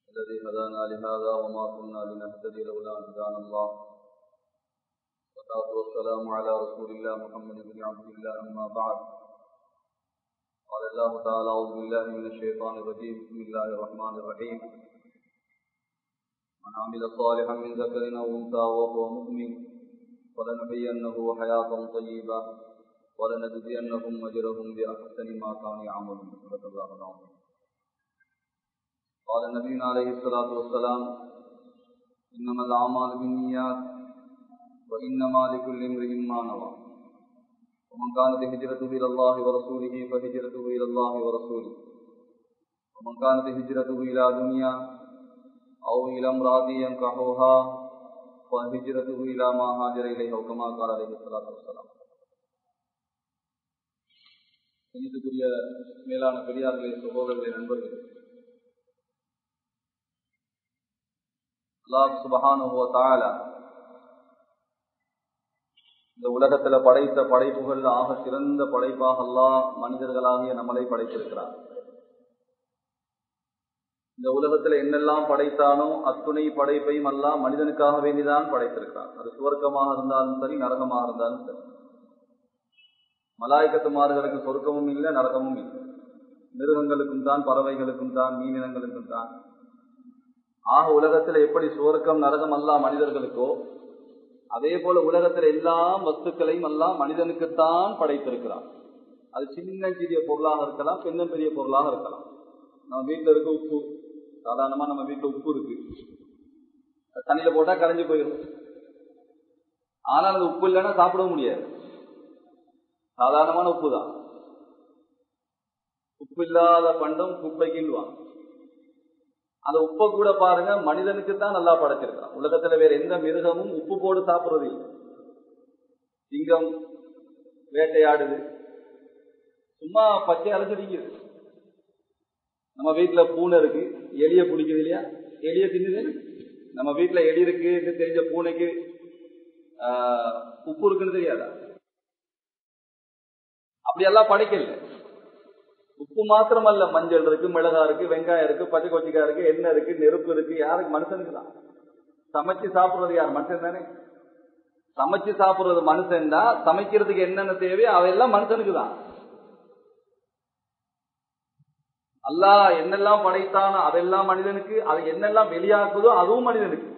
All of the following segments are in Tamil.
الذي هدانا لهذا وما كنا لنهتدي لولا أن هدانا الله والصلاة والسلام على رسول الله محمد بن عبد الله أما بعد قال الله تعالى أعوذ بالله من الشيطان الرجيم بسم الله الرحمن الرحيم من عمل صالحا من ذكر أو أنثى وهو مؤمن فلنحيينه حياة طيبة ولنجزينهم أجرهم بأحسن ما كانوا يعملون صدق الله العظيم قال نبينا عليه الصلاة والسلام إنما الأعمال بالنيات وإنما لكل امرئ ما نوى ومن كانت هجرته إلى الله ورسوله فهجرته إلى الله ورسوله ومن كانت هجرته إلى دنيا أو إلى امرأة ينكحها فهجرته إلى ما هاجر إليه وكما قال عليه الصلاة والسلام கணித்துக்குரிய மேலான பெரியார்களே சகோதரர்களே நண்பர்களே அல்லாஹ் சுபஹானுவ தாலா இந்த உலகத்துல படைத்த படைப்புகள் ஆக சிறந்த படைப்பாக அல்லாஹ் மனிதர்களாகிய நம்மளை படைத்திருக்கிறார் இந்த உலகத்துல என்னெல்லாம் படைத்தானோ அத்துணை படைப்பையும் அல்லா மனிதனுக்காக வேண்டிதான் படைத்திருக்கிறார் அது சுவர்க்கமாக இருந்தாலும் சரி நரகமாக இருந்தாலும் சரி மலாய்க்கத்துமார்களுக்கு சொர்க்கமும் இல்லை நரகமும் இல்லை மிருகங்களுக்கும் தான் பறவைகளுக்கும் தான் மீனினங்களுக்கும் தான் ஆக உலகத்துல எப்படி சுவர்க்கம் நரகம் அல்லா மனிதர்களுக்கோ அதே போல உலகத்துல எல்லா வஸ்துக்களையும் எல்லாம் மனிதனுக்குத்தான் படைத்திருக்கிறான் அது சின்ன சிறிய பொருளாக இருக்கலாம் பெண்ண பெரிய பொருளாக இருக்கலாம் நம்ம வீட்டுல இருக்க உப்பு சாதாரணமா நம்ம வீட்டுல உப்பு இருக்கு தண்ணியில போட்டா கரைஞ்சு போயிடும் ஆனால் அது உப்பு இல்லைன்னா சாப்பிடவும் முடியாது சாதாரணமான உப்பு தான் உப்பு இல்லாத பண்டம் குப்பைக்குவான் அந்த உப்பை கூட பாருங்க மனிதனுக்கு தான் நல்லா படைச்சிருக்கான் உலகத்துல வேற எந்த மிருகமும் உப்பு போட்டு சாப்பிடுறது இல்லை சிங்கம் வேட்டையாடுது சும்மா பச்சை அரைச்சிருக்குது நம்ம வீட்டுல பூனை இருக்கு எலிய பிடிக்குது இல்லையா எலிய தின்னுது நம்ம வீட்டுல எலி இருக்கு தெரிஞ்ச பூனைக்கு உப்பு இருக்குன்னு தெரியாதா அப்படியெல்லாம் படைக்கல உப்பு மாத்திரமல்ல மஞ்சள் இருக்கு மிளகா இருக்கு வெங்காயம் இருக்கு பச்சை கொச்சிக்காய் இருக்கு எண்ணெய் இருக்கு நெருப்பு இருக்கு யாருக்கு மனுஷனுக்கு தான் சமைச்சு சாப்பிடுறது யார் மனுஷன் தானே சமைச்சு சாப்பிடுறது மனுஷன் தான் சமைக்கிறதுக்கு என்னென்ன தேவையோ அவையெல்லாம் மனுஷனுக்கு தான் அல்லா என்னெல்லாம் படைத்தானோ அதெல்லாம் மனிதனுக்கு அது என்னெல்லாம் வெளியாக்குதோ அதுவும் மனிதனுக்கு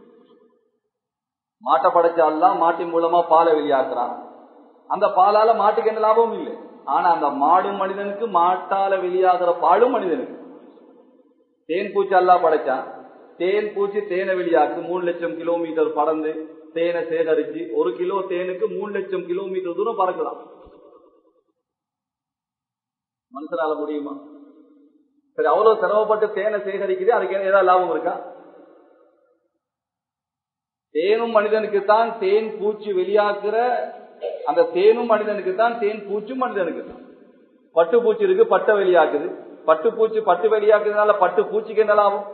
மாட்டை படைச்சாலாம் மாட்டின் மூலமா பாலை வெளியாக்குறான் அந்த பாலால மாட்டுக்கு என்ன லாபமும் இல்லை ஆனா அந்த மாடும் மனிதனுக்கு மாட்டால வெளியாகிற பாலும் மனிதனுக்கு தேன் பூச்சி அல்லா படைச்சான் தேன் பூச்சி தேனை வெளியாக்குது மூணு லட்சம் கிலோமீட்டர் பறந்து தேனை சேகரிச்சு ஒரு கிலோ தேனுக்கு மூணு லட்சம் கிலோமீட்டர் தூரம் பறக்கலாம் மனுஷனால முடியுமா சரி அவ்வளவு சிரமப்பட்டு தேனை சேகரிக்குது அதுக்கு ஏதாவது லாபம் இருக்கா தேனும் மனிதனுக்கு தான் தேன் பூச்சி வெளியாக்குற அந்த தேனும் மனிதனுக்கு தான் தேன் பூச்சும் மனிதனுக்கு தான் பட்டு பூச்சி இருக்கு பட்டை வெளியாக்குது பட்டு பூச்சி பட்டு வெளியாக்குறதுனால பட்டு பூச்சிக்கு என்ன லாபம்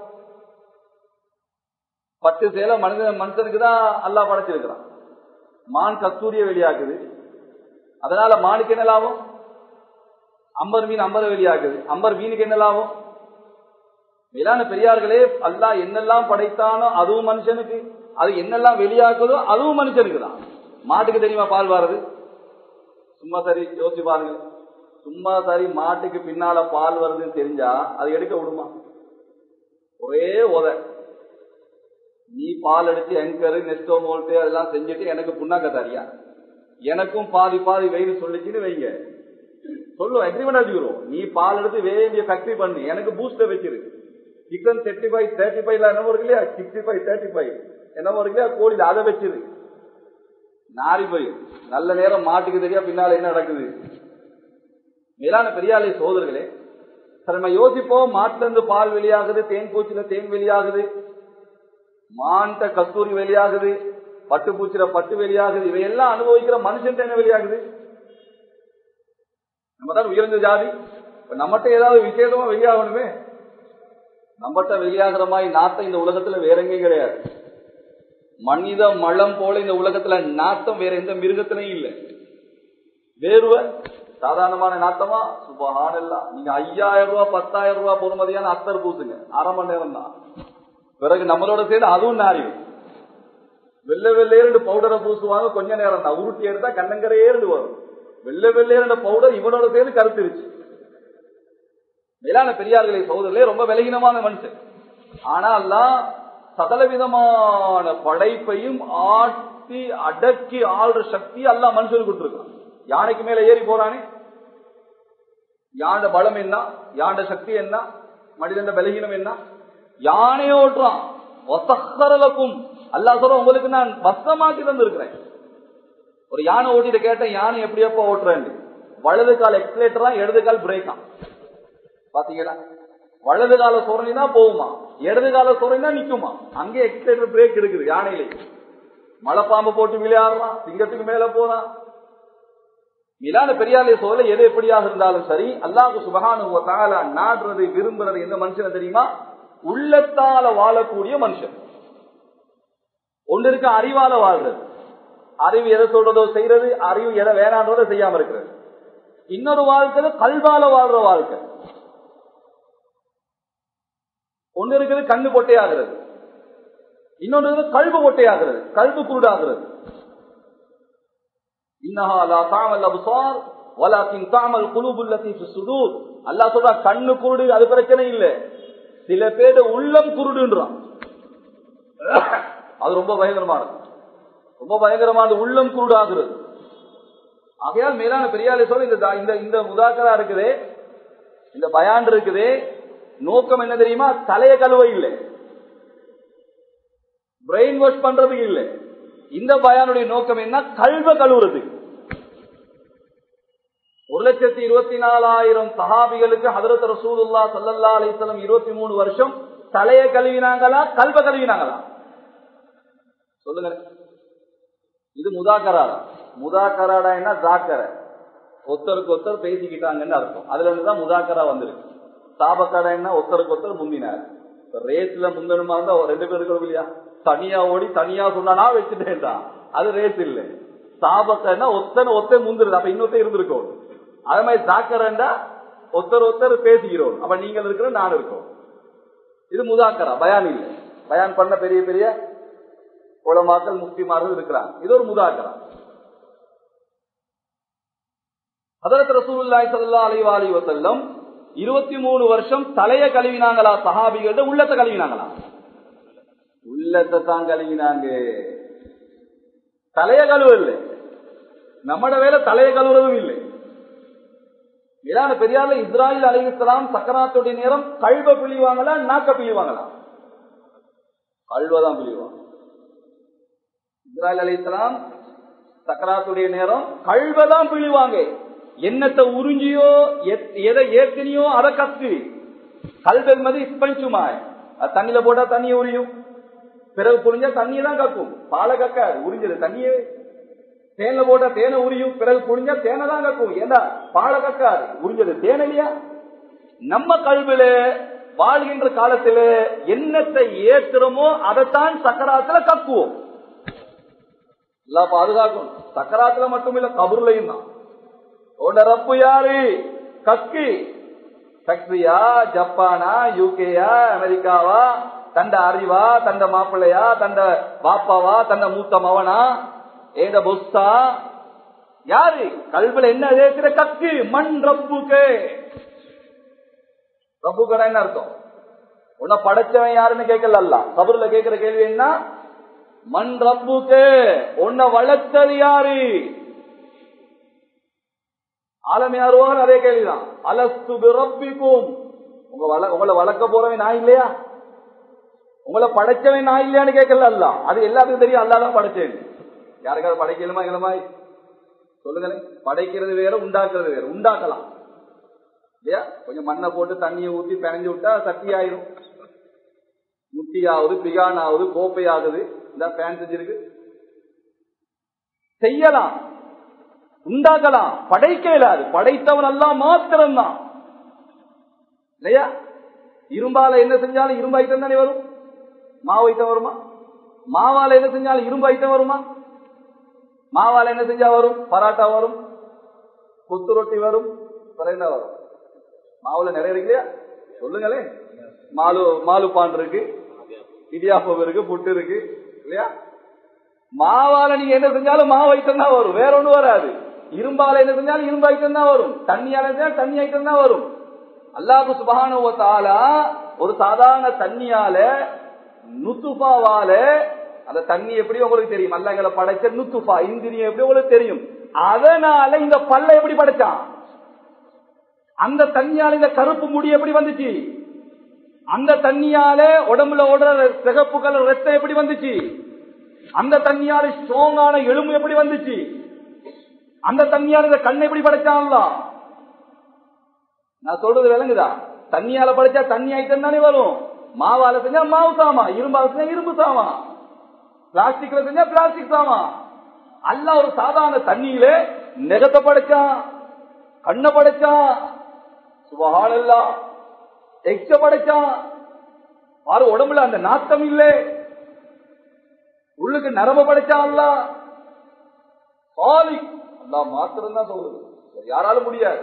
பட்டு சேலை மனிதன் மனுஷனுக்கு தான் அல்லா படைச்சிருக்கிறான் மான் கஸ்தூரிய வெளியாக்குது அதனால மானுக்கு என்ன லாபம் அம்பர் மீன் அம்பரை வெளியாக்குது அம்பர் மீனுக்கு என்ன லாபம் மேலான பெரியார்களே அல்லா என்னெல்லாம் படைத்தானோ அதுவும் மனுஷனுக்கு அது என்னெல்லாம் வெளியாக்குதோ அதுவும் மனுஷனுக்கு தான் மாட்டுக்கு தெரியுமா பால் வாரது சும்மா சரி யோசிச்சு பாருங்க சும்மா சரி மாட்டுக்கு பின்னால பால் வருதுன்னு தெரிஞ்சா அது எடுக்க விடுமா ஒரே உத நீ பால் அடிச்சு எங்கரு நெஸ்டோ மோல்ட்டு அதெல்லாம் செஞ்சுட்டு எனக்கு புண்ணாக்க தரியா எனக்கும் பாதி பாதி வெயில் சொல்லிச்சுன்னு வைங்க சொல்லுவோம் எக்ரிமெண்ட் அடிக்கிறோம் நீ பால் எடுத்து வேண்டிய ஃபேக்டரி பண்ணு எனக்கு பூஸ்டர் வச்சிரு சிக்கன் தேர்ட்டி ஃபைவ் தேர்ட்டி ஃபைவ்ல என்னமோ இருக்கு இல்லையா சிக்ஸ்டி ஃபைவ் தேர்ட்டி ஃபைவ் என்னமோ இருக்கு இல்லையா கோழி அதை வச்சிரு நாரி போய் நல்ல நேரம் மாட்டுக்கு தெரியா பின்னால என்ன நடக்குது மேலான பெரியாலை சோதர்களே நம்ம யோசிப்போம் மாட்டுல இருந்து பால் வெளியாகுது தேன் பூச்சில தேன் வெளியாகுது மான்ட்ட கஸ்தூரி வெளியாகுது பட்டு பூச்சில பட்டு வெளியாகுது இவையெல்லாம் அனுபவிக்கிற மனுஷன் என்ன வெளியாகுது நம்ம தான் உயர்ந்த ஜாதி நம்மகிட்ட ஏதாவது விசேஷமா வெளியாகணுமே நம்மகிட்ட வெளியாகிற மாதிரி நாட்டம் இந்த உலகத்துல வேற எங்கேயும் கிடையாது மனித மலம் போல இந்த உலகத்துல நாட்டம் வேற எந்த மிருகத்திலையும் இல்லை வேர்வை சாதாரணமான நாட்டமா சுபஹானல்லா நீங்க ஐயாயிரம் ரூபாய் பத்தாயிரம் ரூபாய் பொறுமதியான அத்தர் பூசுங்க அரை மணி நேரம் தான் பிறகு நம்மளோட சேர்ந்து அதுவும் நாரிடும் வெள்ளை வெள்ளையரண்டு பவுடரை பூசுவாங்க கொஞ்ச நேரம் தான் உருட்டி எடுத்தா கண்ணங்கரையேண்டு வரும் வெள்ளை வெள்ளையரண்ட பவுடர் இவனோட சேர்ந்து கருத்துருச்சு மேலான பெரியார்களை சகோதரர்களே ரொம்ப விலகினமான மனுஷன் ஆனால் சகல விதமான படைப்பையும் ஆட்டி அடக்கி ஆள்ற சக்தி எல்லாம் மனுஷனுக்கு கொடுத்துருக்கான் யானைக்கு மேல ஏறி போறானே யாண்ட பலம் என்ன யாண்ட சக்தி என்ன மனிதன் பலகீனம் என்ன யானையை ஓட்டுறான் ஒசக்கரலக்கும் அல்லா சொல்ற உங்களுக்கு நான் வசமாக்கி தந்திருக்கிறேன் ஒரு யானை ஓட்டிட்டு கேட்டேன் யானை எப்படி எப்ப ஓட்டுறேன் வலது கால் எக்ஸலேட்டரா இடது கால் பிரேக்கா பாத்தீங்களா வலது கால சோரணினா போகுமா இடது கால சோரணினா நிக்குமா அங்கே எக்ஸலேட்டர் பிரேக் இருக்குது யானையில மலைப்பாம்பு போட்டு விளையாடுறான் சிங்கத்துக்கு மேல போறான் மிலான பெரியாலே சோழ எது எப்படியாக இருந்தாலும் சரி அல்லாஹு சுபகானு நாடுறது விரும்புறது எந்த மனுஷன் தெரியுமா உள்ளத்தால வாழக்கூடிய மனுஷன் ஒன்று இருக்க அறிவால வாழ்றது அறிவு எதை சொல்றதோ செய்யறது அறிவு எதை வேணான்றதோ செய்யாம இருக்கிறது இன்னொரு வாழ்க்கை கல்வால வாழ்ற வாழ்க்கை ஒன்று இருக்கிறது கண்ணு பொட்டையாகிறது இன்னொன்று கல்வு பொட்டையாகிறது கல்வு குருடாகிறது அல்லா சொல்ற கண்ணு குருடு அது பிரச்சனை இல்லை சில பேர் உள்ளம் குருடுன்றான் அது ரொம்ப பயங்கரமானது ரொம்ப பயங்கரமானது உள்ளம் குருடாகிறது ஆகையால் மேலான பெரியாலே சொல்ல இந்த இந்த முதாக்கரா இருக்குதே இந்த பயான் இருக்குதே நோக்கம் என்ன தெரியுமா தலைய கழுவ இல்லை பிரெயின் வாஷ் பண்றதுக்கு இல்லை இந்த பயானுடைய நோக்கம் என்ன கல்வ கழுவுறது ஒரு லட்சத்தி இருபத்தி நாலாயிரம் சஹாபிகளுக்கு ஹதரத் ரசூலுல்லா சல்லல்லா அலிஸ்லம் இருபத்தி மூணு வருஷம் தலைய கழுவினாங்களா கல்வ கழுவினாங்களா சொல்லுங்க இது முதாக்கராடா முதாக்கராடா என்ன ஜாக்கர ஒத்தருக்கு ஒத்தர் பேசிக்கிட்டாங்கன்னு அர்த்தம் அதுல இருந்துதான் முதாக்கரா வந்திருக்கு சாபக்கடை என்ன ஒத்தருக்கு ஒத்தர் முந்தினார் ரேஸ்ல முந்தணுமா இருந்தா ரெண்டு பேர் இருக்கிறோம் இல்லையா தனியா ஓடி தனியா சொன்னா வச்சுட்டேன்டா அது ரேஸ் இல்லை சாபக்கன்னா ஒத்தனை ஒத்த முந்துருது அப்ப இன்னொத்த இருந்திருக்கோம் அதே மாதிரி ஜாக்கரண்டா ஒத்தர் ஒத்தர் பேசிக்கிறோம் அப்ப நீங்கள் இருக்கிற நான் இருக்கோம் இது முதாக்கரா பயான் இல்லை பயான் பண்ண பெரிய பெரிய குளமாக்கள் முஸ்லிமார்கள் இருக்கிறாங்க இது ஒரு முதாக்கரா அதற்கு ரசூலுல்லாய் சல்லா அலி அலி வசல்லம் இருபத்தி மூணு வருஷம் தலைய கழுவினாங்களா சஹாபிகள்ட்ட உள்ளத்தை கழுவினாங்களா உள்ளத்தை தான் கழுவினாங்க தலைய கழுவ இல்லை நம்மட வேலை தலைய கழுவுறதும் இல்லை இதான பெரியார்ல இஸ்ராயில் அலிஸ்லாம் சக்கராத்துடைய நேரம் கல்வ பிழிவாங்களா நாக்க பிழிவாங்களா கல்வதான் பிழிவாங்க இஸ்ராயில் அலிஸ்லாம் சக்கராத்துடைய நேரம் கல்வதான் பிழிவாங்க என்னத்தை உறிஞ்சியோ எதை ஏத்தினியோ அதை கத்து கல்வெல் மதி ஸ்பஞ்சுமாய் தண்ணியில போட்டா தண்ணியை உரியும் பிறகு புரிஞ்சா தண்ணியை தான் கக்கும் பாலை கக்காது உறிஞ்சது தண்ணியே தேன்ல போட்டா தேனை உரியும் பிறகு புரிஞ்சா தேனை தான் கக்கும் ஏண்டா பாலை கக்காது உறிஞ்சது தேனை இல்லையா நம்ம கல்வில வாழ்கின்ற காலத்துல என்னத்தை ஏத்துறோமோ அதைத்தான் சக்கராத்துல கக்குவோம் எல்லாம் பாதுகாக்கும் சக்கராத்துல மட்டும் இல்ல கபூர்லையும் தான் உன்னோட ரப்பு யாரு கக்கி ஃபேக்டரியா ஜப்பானா யூகேயா அமெரிக்காவா தண்ட அறிவா தண்ட மாப்பிள்ளையா தண்ட பாப்பாவா தண்ட மூத்த மவனா ஏத பொஸ்தா யாரு கல்வில என்ன ஏற்கிற கக்கு மண் ரப்புக்கு ரப்புக்கடா என்ன அர்த்தம் உன்னை படைச்சவன் யாருன்னு கேட்கல கபூர்ல கேட்கிற கேள்வி என்ன மண் ரப்புக்கு உன்னை வளர்த்தது யாரு ஆலமையாருவாங்க அதே கேள்விதான் அலஸ்து பிறப்பிக்கும் உங்க வள உங்களை வளர்க்க போறவன் நான் இல்லையா உங்களை படைச்சவன் நான் இல்லையான்னு கேட்கல அல்ல அது எல்லாத்துக்கும் தெரியும் அல்லாதான் படைச்சேன் யாருக்காவது படைக்கலுமா இளமாய் சொல்லுங்களேன் படைக்கிறது வேற உண்டாக்குறது வேற உண்டாக்கலாம் இல்லையா கொஞ்சம் மண்ணை போட்டு தண்ணியை ஊத்தி பிணைஞ்சு விட்டா சட்டி ஆயிரும் முட்டியாவது பிகானாவது கோப்பையாகுது இந்த பேன் செஞ்சிருக்கு செய்யலாம் உண்டாக்கலாம் படைக்க இயலாது படைத்தவன் எல்லாம் மாத்திரம்தான் இல்லையா இரும்பால என்ன செஞ்சாலும் இரும்பு ஐட்டம் தானே வரும் மாவு ஐட்டம் வருமா மாவால என்ன செஞ்சாலும் இரும்பு ஐட்டம் வருமா மாவால என்ன செஞ்சா வரும் பராட்டா வரும் கொத்து ரொட்டி வரும் பிறகு என்ன வரும் மாவுல நிறைய இருக்கு இல்லையா சொல்லுங்களேன் மாலு மாலு பான் இருக்கு இடியாப்பம் இருக்கு புட்டு இருக்கு இல்லையா மாவால நீங்க என்ன செஞ்சாலும் மாவு ஐட்டம் தான் வரும் வேற ஒண்ணும் வராது இரும்பால என்ன செஞ்சாலும் இரும்பு ஐட்டம் தான் வரும் தண்ணியால செஞ்சாலும் தண்ணி ஐட்டம் தான் வரும் அல்லாஹு சுபஹானுவத்தால ஒரு சாதாரண தண்ணியால நுத்துஃபாவால அந்த தண்ணி எப்படி உங்களுக்கு தெரியும் அல்லங்களை படைச்ச நுத்துஃபா இந்திரியம் எப்படி உங்களுக்கு தெரியும் அதனால இந்த பல்ல எப்படி படைச்சான் அந்த தண்ணியால இந்த கருப்பு முடி எப்படி வந்துச்சு அந்த தண்ணியால உடம்புல ஓடுற சிகப்பு கலர் ரத்தம் எப்படி வந்துச்சு அந்த தண்ணியால ஸ்ட்ராங்கான எலும்பு எப்படி வந்துச்சு அந்த தண்ணியால இந்த கண்ணை எப்படி படைச்சான்ல நான் சொல்றது விளங்குதா தண்ணியால படைச்சா தண்ணி ஐட்டம் தானே வரும் மாவால செஞ்சா மாவு சாமா இரும்பால செஞ்சா இரும்பு சாமா பிளாஸ்டிக்ல செஞ்சா பிளாஸ்டிக் சாமா அல்ல ஒரு சாதாரண தண்ணியில நெகத்தை படைச்சான் கண்ணை படைச்சான் சுபஹானல்லா எக்ஸ படைச்சான் பாரு உடம்புல அந்த நாட்டம் இல்லை உள்ளுக்கு நரம்பு படைச்சான் அல்ல சாலி அல்லா மாத்திரம் தான் சொல்றது யாராலும் முடியாது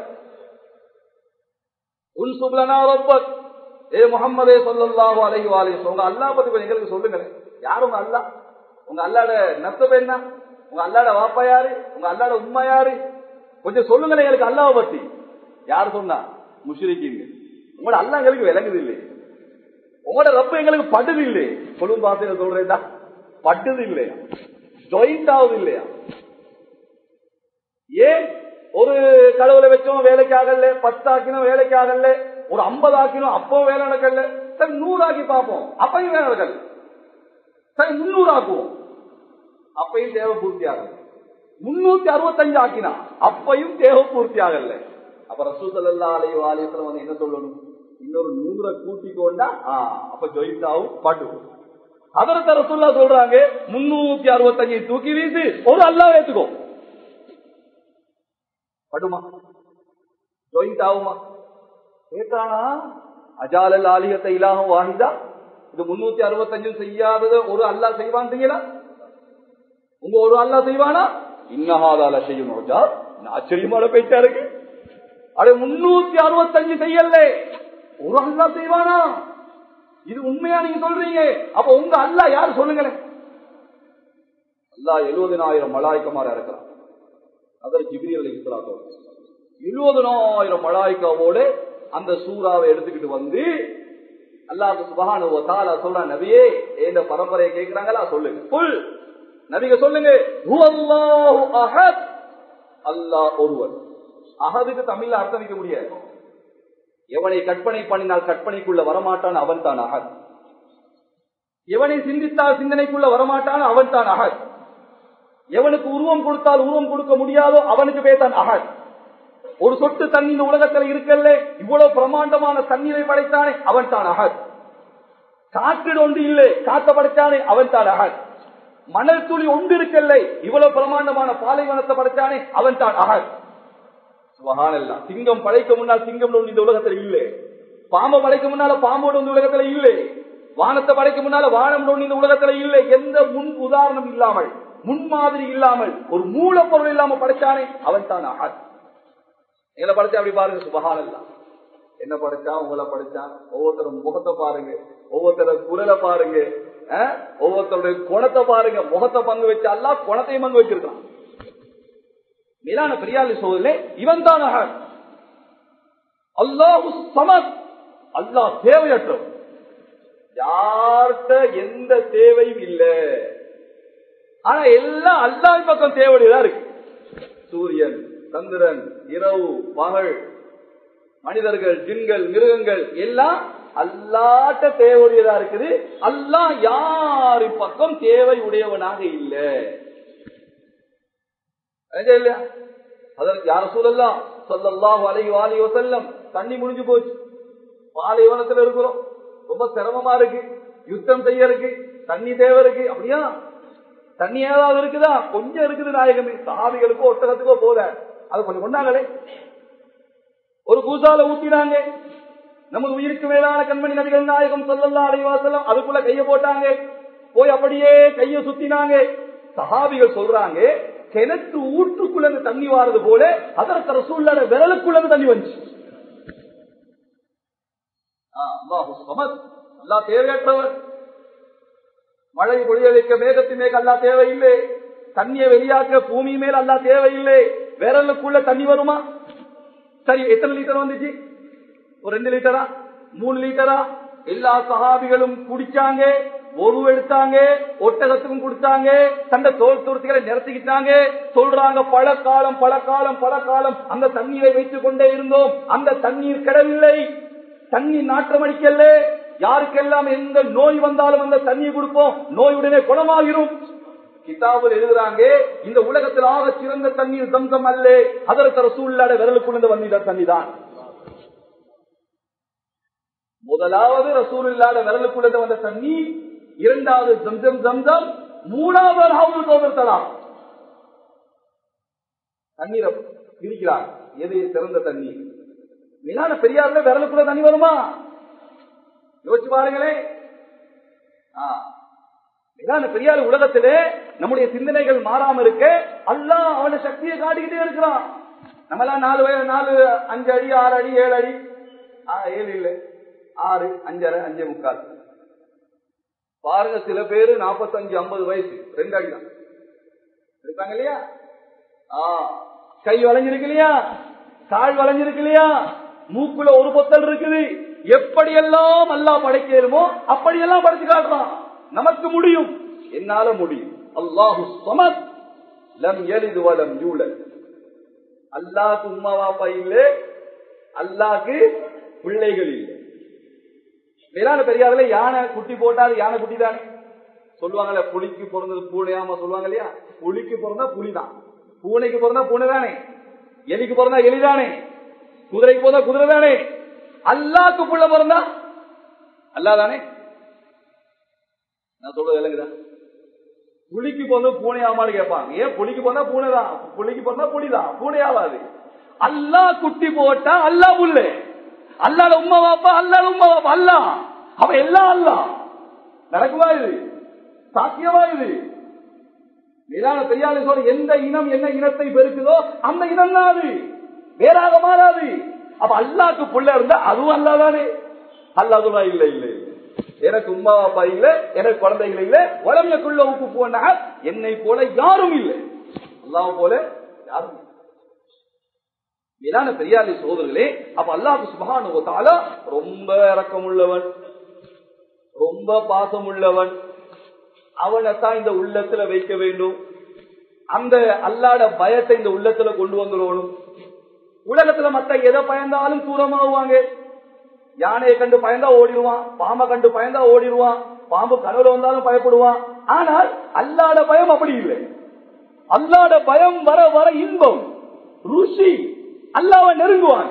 உன் சுப்லனா ரப்பக் ஏ முகம்மதே சொல்லல்லாஹு அலைஹி வாலைஹி உங்க அல்லாஹ் பத்தி கொஞ்சம் எங்களுக்கு சொல்லுங்களேன் யார் உங்க அல்லாஹ் உங்க அல்லாட நத்தம் என்ன உங்க அல்லாட வாப்பா யாரு உங்க அல்லாட உண்மை யாரு கொஞ்சம் சொல்லுங்களேன் எங்களுக்கு அல்லாஹ் பத்தி யார் சொன்னா முஷ்ரிக்கீங்க உங்களோட அல்லாஹ் எங்களுக்கு விளங்குது இல்லை உங்களோட ரப்ப எங்களுக்கு படுது இல்லை சொல்லும் பாசையில சொல்றேன்டா பட்டுது இல்லையா ஜாயிண்ட் ஆகுது இல்லையா ஏன் ஒரு கடவுளை வச்சோம் வேலைக்கு ஆகல பத்து ஆக்கினோம் வேலைக்கு ஆகல ஒரு ஐம்பது ஆக்கினோம் அப்போ வேலை நடக்கல சரி நூறு ஆக்கி பார்ப்போம் அப்பையும் வேலை நடக்கல சரி முன்னூறு ஆக்குவோம் அப்பையும் தேவை பூர்த்தி ஆகல முன்னூத்தி அறுபத்தஞ்சு ஆக்கினா அப்பையும் தேவை பூர்த்தி ஆகல அப்ப ரசூசல்லா அலையோ ஆலயத்துல வந்து என்ன சொல்லணும் இன்னொரு நூறை கூட்டிக்கொண்டா அப்ப ஜொயிட்டாவும் பாட்டு அதற்கு ரசூல்லா சொல்றாங்க முன்னூத்தி அறுபத்தஞ்சு தூக்கி வீசி ஒரு அல்லா ஏத்துக்கோ படுமா ஜொயிண்ட் ஆகுமா கேட்டானா அஜாலல் ஆலியத்தை இலாகும் வாஹிதா இது முன்னூத்தி அறுபத்தஞ்சு செய்யாதது ஒரு அல்லா செய்வான்றீங்களா உங்க ஒரு அல்லா செய்வானா இன்னஹாதால செய்யும் ரோஜா ஆச்சரியமான பேச்சா இருக்கு அது முன்னூத்தி அறுபத்தஞ்சு செய்யல ஒரு அல்லா செய்வானா இது உண்மையா நீங்க சொல்றீங்க அப்ப உங்க அல்லா யாரு சொல்லுங்களேன் அல்லா எழுபதினாயிரம் மலாய்க்கமாரா இருக்கிறான் அதர் ஜிபிரி அலி இஸ்லாத்தோட இருபதனாயிரம் மலாய்க்காவோட அந்த சூறாவை எடுத்துக்கிட்டு வந்து அல்லாஹ் சுபஹானு தாலா சொல்றான் நபியே இந்த பரம்பரையை கேட்கிறாங்களா சொல்லுங்க புல் நபிக சொல்லுங்க ஹுவல்லாஹு அஹத் அல்லாஹ் ஒருவர் அகதுக்கு தமிழ்ல அர்த்தம் வைக்க முடியாது எவனை கற்பனை பண்ணினால் கற்பனைக்குள்ள வரமாட்டான் அவன் தான் அகத் எவனை சிந்தித்தால் சிந்தனைக்குள்ள வரமாட்டான் அவன் தான் அகத் எவனுக்கு உருவம் கொடுத்தால் உருவம் கொடுக்க முடியாதோ அவனுக்கு பேத்தான் அகத் ஒரு சொட்டு தண்ணி இந்த உலகத்துல இருக்கல்ல இவ்வளவு பிரமாண்டமான தண்ணீரை படைத்தானே அவன் தான் அகத் காற்றில் ஒன்று இல்லை காத்த படைத்தானே அவன் தான் அகத் மணல் துளி ஒன்று இருக்கல்ல இவ்வளவு பிரமாண்டமான பாலைவனத்தை படைத்தானே அவன் தான் அகத் சுபஹானல்லாஹ் சிங்கம் படைக்க முன்னால் சிங்கம் ஒன்று இந்த உலகத்துல இல்லை பாம்பை படைக்க முன்னால பாம்போடு இந்த உலகத்துல இல்லை வானத்தை படைக்க முன்னால வானம் ஒன்று இந்த உலகத்துல இல்லை எந்த முன் உதாரணம் இல்லாமல் முன்மாதிரி இல்லாமல் ஒரு மூலப்பொருள் இல்லாம படைச்சானே அவன் தான் அகத் எங்களை படைச்சா அப்படி பாருங்க சுபஹானல்லா என்ன படைச்சா உங்களை படைச்சான் ஒவ்வொருத்தரும் முகத்தை பாருங்க ஒவ்வொருத்தர குரலை பாருங்க அஹ், ஒவ்வொருத்தருடைய குணத்தை பாருங்க முகத்தை பங்கு வச்சு அல்லா குணத்தையும் பங்கு வச்சிருக்கான் மேலான பெரியாளி சோதனை இவன் தான் அகத் அல்லாஹு சமத் அல்லாஹ் தேவையற்றவன் யார்கிட்ட எந்த தேவையும் இல்லை ஆனா எல்லாம் அல்லாஹ் பக்கம் தேவையுடையதா இருக்கு சூரியன் சந்திரன் இரவு பகல் மனிதர்கள் ஜின்கள் மிருகங்கள் எல்லாம் அல்லாட்ட தேவையுடையதா இருக்குது அல்லாஹ் யாரு பக்கம் தேவை உடையவனாக இல்லை இல்லையா அதற்கு யார சூழல்லாம் சொல்லல்லாம் அலைஹி வாலி வசல்லம் தண்ணி முடிஞ்சு போச்சு பாலைவனத்துல இருக்கிறோம் ரொம்ப சிரமமா இருக்கு யுத்தம் செய்ய இருக்கு தண்ணி தேவை இருக்கு அப்படியா தண்ணி ஏதாவது இருக்குதா கொஞ்சம் இருக்குது நாயகமே சாவிகளுக்கோ ஒட்டகத்துக்கோ போல அது கொஞ்சம் கொண்டாங்களே ஒரு பூசால ஊத்தினாங்க நமது உயிருக்கு மேலான கண்மணி நபிகள் நாயகம் சொல்லல்லா அலைவாசலம் அதுக்குள்ள கைய போட்டாங்க போய் அப்படியே கைய சுத்தினாங்க சஹாபிகள் சொல்றாங்க கிணற்று ஊற்றுக்குள்ள இருந்து தண்ணி வாரது போல அதற்கு ரசூல்லாட விரலுக்குள்ள இருந்து தண்ணி வந்துச்சு ஆ, அல்லாஹு ஸமத். அல்லாஹ் தேவையற்றவர் மழை பொழிய வைக்க மேகத்தின் மேக அல்லா தேவையில்லை தண்ணியை வெளியாக்க பூமி மேல் அல்லா தேவையில்லை விரலுக்குள்ள தண்ணி வருமா சரி எத்தனை லிட்டர் வந்துச்சு ஒரு ரெண்டு லிட்டரா மூணு லிட்டரா எல்லா சஹாபிகளும் குடிச்சாங்க ஒரு எடுத்தாங்க ஒட்டகத்துக்கும் கொடுத்தாங்க தந்த தோல் துருத்திகளை நிறுத்திக்கிட்டாங்க சொல்றாங்க பல காலம் பல காலம் பல காலம் அந்த தண்ணீரை வைத்துக் கொண்டே இருந்தோம் அந்த தண்ணீர் கிடவில்லை தண்ணி நாற்றம் அடிக்கல யாருக்கெல்லாம் எந்த நோய் வந்தாலும் அந்த தண்ணியை கொடுப்போம் நோயுடனே குணமாகிரும் கிதாபில் எழுதுறாங்க இந்த உலகத்தில் ஆக சிறந்த தண்ணீர் தம்சம் அல்ல அதற்கு ரசூல்லாட விரலுக்குள்ள வந்திட தண்ணி தான் முதலாவது ரசூலுல்லாட விரலுக்குள்ள வந்த தண்ணி இரண்டாவது ஜம்சம் ஜம்சம் மூணாவது ஹவுல் கௌதர்த்தலாம் தண்ணீரை பிரிக்கிறார் எது சிறந்த தண்ணீர் மேலான பெரியார்ல விரலுக்குள்ள தண்ணி வருமா யோசிச்சு பாருங்களே மேலான பெரியார் உலகத்திலே நம்முடைய சிந்தனைகள் மாறாம இருக்க அல்லாஹ் அவன சக்தியை காட்டிக்கிட்டே இருக்கிறான் நம்மளாம் நாலு வயது நாலு அஞ்சு அடி ஆறு அடி ஏழு அடி ஆ, ஏழு இல்ல ஆறு அஞ்சரை அஞ்சே முக்கால் பாருங்க சில பேரு நாற்பத்தஞ்சு ஐம்பது வயசு ரெண்டு அடி தான் இருக்காங்க இல்லையா ஆ, கை வளைஞ்சிருக்கு இல்லையா கால் வளைஞ்சிருக்கு இல்லையா மூக்குல ஒரு பொத்தல் இருக்குது எப்படியெல்லாம் அல்லாஹ் படைக்கலுமோ அப்படியெல்லாம் படைச்சு காட்டுறான் நமக்கு முடியும் என்னால முடியும் அல்லாஹு சமத் லம் எலிது வலம் யூலல் அல்லாஹ்க்கு உம்மா வாப்பா இல்லை அல்லாஹ்க்கு பிள்ளைகள் இல்லை மேலான பெரியாரில் யானை குட்டி போட்டால் யானை குட்டி தானே சொல்லுவாங்கல்ல புலிக்கு பிறந்தது பூனையாம சொல்லுவாங்க இல்லையா புலிக்கு பிறந்தா புலிதான் பூனைக்கு பிறந்தா பூனை தானே எலிக்கு பிறந்தா எலிதானே குதிரைக்கு பிறந்தா குதிரை தானே அல்லாக்கு புள்ள பிறந்தா அல்லா தானே நான் சொல்றது விளங்குதா புலிக்கு பிறந்த பூனை ஆமான்னு கேட்பாங்க ஏன் புலிக்கு பிறந்தா பூனை தான் புலிக்கு பிறந்தா புலிதான் பூனை ஆகாது அல்லா குட்டி போட்டா அல்லா புல்லு அல்லாட உம்மா வாப்பா அல்லாட உம்மா வாப்பா அல்லா அவன் எல்லாம் அல்லா நடக்குமா இது சாத்தியமா இது மேலான பெரியாரை சொல்ற எந்த இனம் என்ன இனத்தை பெருக்குதோ அந்த இனம் தான் அது வேறாக மாறாது அப்ப அல்லாக்கு புள்ள இருந்தா அதுவும் அல்லாதானே அல்லாதுனா இல்ல இல்ல இல்ல. எனக்கு உமா அப்பா இல்ல எனக்கு குழந்தைகள் இல்ல உடம்புக்குள்ள உப்பு போனா என்னை போல யாரும் இல்லை அல்லாஹ் போல யாரும் இல்லை. மேலான பெரியாரி சோதர்களே அப்ப அல்லாஹு சுபகானுவத்தால ரொம்ப இரக்கம் உள்ளவன் ரொம்ப பாசம் உள்ளவன் அவனைத்தான் இந்த உள்ளத்துல வைக்க வேண்டும் அந்த அல்லாட பயத்தை இந்த உள்ளத்துல கொண்டு வந்துடணும் உலகத்துல மத்த எதை பயந்தாலும் தூரமாகுவாங்க யானையை கண்டு பயந்தா ஓடிடுவான் பாம்பை கண்டு பயந்தா ஓடிடுவான் பாம்பு கனவுல வந்தாலும் பயப்படுவான் ஆனால் அல்லாட பயம் அப்படி இல்லை அல்லாட பயம் வர வர இன்பம் ருசி அல்லாவை நெருங்குவாங்க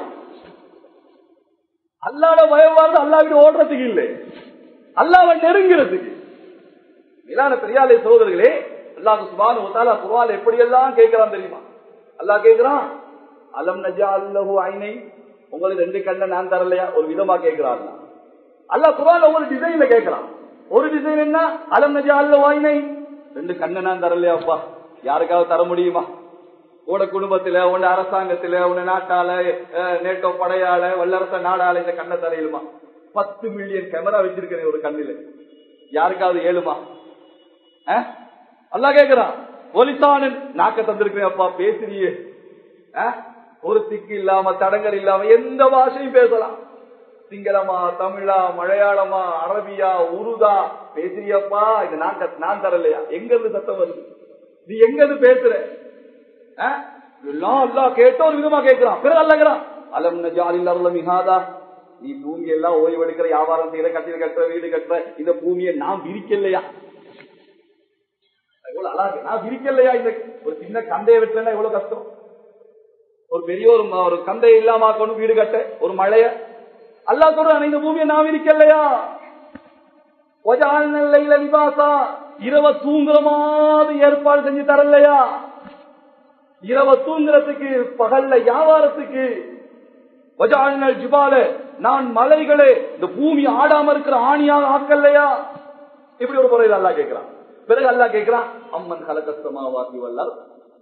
அல்லாட பயம் வரது அல்லாவிட ஓடுறதுக்கு இல்லை அல்லாவை நெருங்கிறதுக்கு மேலான பெரியாலை சகோதரர்களே அல்லாஹ் சுபானு ஒத்தாலா குர்ஆன் எப்படி எல்லாம் கேட்கிறான் தெரியுமா அல்லாஹ் கேட்கிறான் அலம் நஜா அல்லஹு ஐனை உங்களுக்கு ரெண்டு கண்ணை நான் தரலையா ஒரு விதமா கேட்கிறான் அல்லாஹ் குர்ஆன் ஒவ்வொரு டிசைன்ல கேட்கிறான் ஒரு டிசைன் என்ன அலம் நஜா அல்லஹு ஐனை ரெண்டு கண்ணை நான் தரலையாப்பா யாருக்காவது தர முடியுமா உன குடும்பத்துல உன் அரசாங்கத்துல உன் நாட்டால அஹ், நேட்டோ படையால வல்லரச நாடால இந்த கண்ணை தரையிலுமா பத்து மில்லியன் கேமரா வச்சிருக்கிறேன் ஒரு கண்ணில யாருக்காவது ஏழுமா அஹ்? அல்லாஹ் கேக்குறான் ஒலித்தானன் நாக்க தந்திருக்கிறேன் அப்பா பேசுறியே அஹ்? ஒரு திக்கு இல்லாம தடங்கல் இல்லாம எந்த பாஷையும் பேசலாம் சிங்களமா தமிழா மலையாளமா அரபியா உருதா பேசுறியப்பா இது நான் கத்- நான் தரலையா எங்க இருந்து சத்தம் வருது நீ எங்க இருந்து பேசுற அஹ்? எல்லாம் அல்லாஹ் கேட்ட ஒரு விதமா கேட்கிறான் பிறகு அல்லகிறான் அலம் நஜாலில் அருள மிகாதா நீ பூமி எல்லாம் ஓய்வெடுக்கிற வியாபாரம் செய்யற கட்டிட கட்டுற வீடு கட்டுற இந்த பூமியை நான் விரிக்கலையா எவ்வளவு அழகு நான் விரிக்கலையா இந்த ஒரு சின்ன கந்தையை வெட்டலன்னா எவ்வளவு கஷ்டம் ஒரு பெரிய ஒரு ம- ஒரு கந்தையை இல்லாம ஆக்கணும் வீடு கட்ட ஒரு மழைய அல்லா சொல்றான் இந்த பூமியை நான் விரிக்கலையா ஒஜால்நிலையில லிபாசா இரவ தூங்குற மாதிரி ஏற்பாடு செஞ்சு தரலையா இரவ தூங்குறதுக்கு பகல்ல வியாபாரத்துக்கு வஜாலினல் ஜிபால நான் மலைகளே இந்த பூமி ஆடாம இருக்கிற ஆணியாக ஆக்கல்லையா இப்படி ஒரு முறையில் அல்லா கேட்கிறான் பிறகு அல்லா கேட்கிறான் அம்மன் கலகஸ்தமாவாக்கி வல்லால்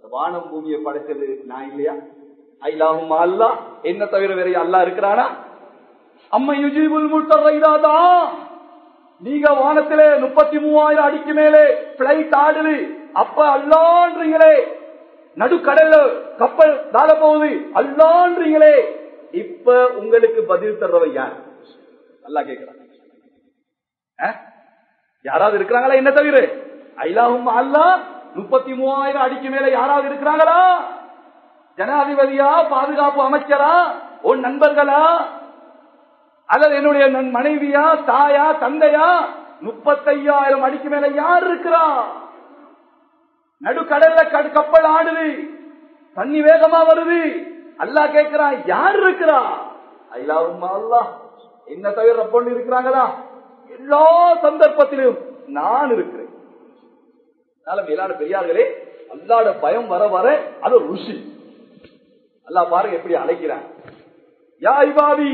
வானம் பூமியை படைச்சது நான் இல்லையா ஐலாவும் அல்லா என்ன தவிர வேற அல்லா இருக்கிறானா அம்மை யுஜிபுல் முட்டா நீங்க வானத்திலே முப்பத்தி மூவாயிரம் அடிக்கு மேலே பிளைட் ஆடுது அப்ப அல்லான்றீங்களே நடுக்கடல்ல கப்பல் தாழ போகுது அல்லான்றீங்களே இப்ப உங்களுக்கு பதில் தர்றவ யார் அல்லா கேட்கிறான் அஹ்? யாராவது இருக்கிறாங்களா என்ன தவிர ஐலாவும் அல்லா முப்பத்தி மூவாயிரம் அடிக்கு மேல யாராவது இருக்கிறாங்களா ஜனாதிபதியா பாதுகாப்பு அமைச்சரா உன் நண்பர்களா அல்லது என்னுடைய நன் மனைவியா தாயா தந்தையா முப்பத்தையாயிரம் அடிக்கு மேல யார் இருக்கிறா நடுக்கடல்ல கடு- கப்பல் ஆடுது தண்ணி வேகமா வருது அல்லாஹ் கேட்கிறான் யார் இருக்கிறா ஐலாவும் அல்லாஹ் என்ன தவிர பொண்ணு இருக்கிறாங்களா எல்லா சந்தர்ப்பத்திலும் நான் இருக்கிறேன் அதனால மேலான பெரியார்களே அல்லாட பயம் வர வர அது ஒரு ருஷி அல்லாஹ் பாருங்க எப்படி அழைக்கிறான் யா இபாதி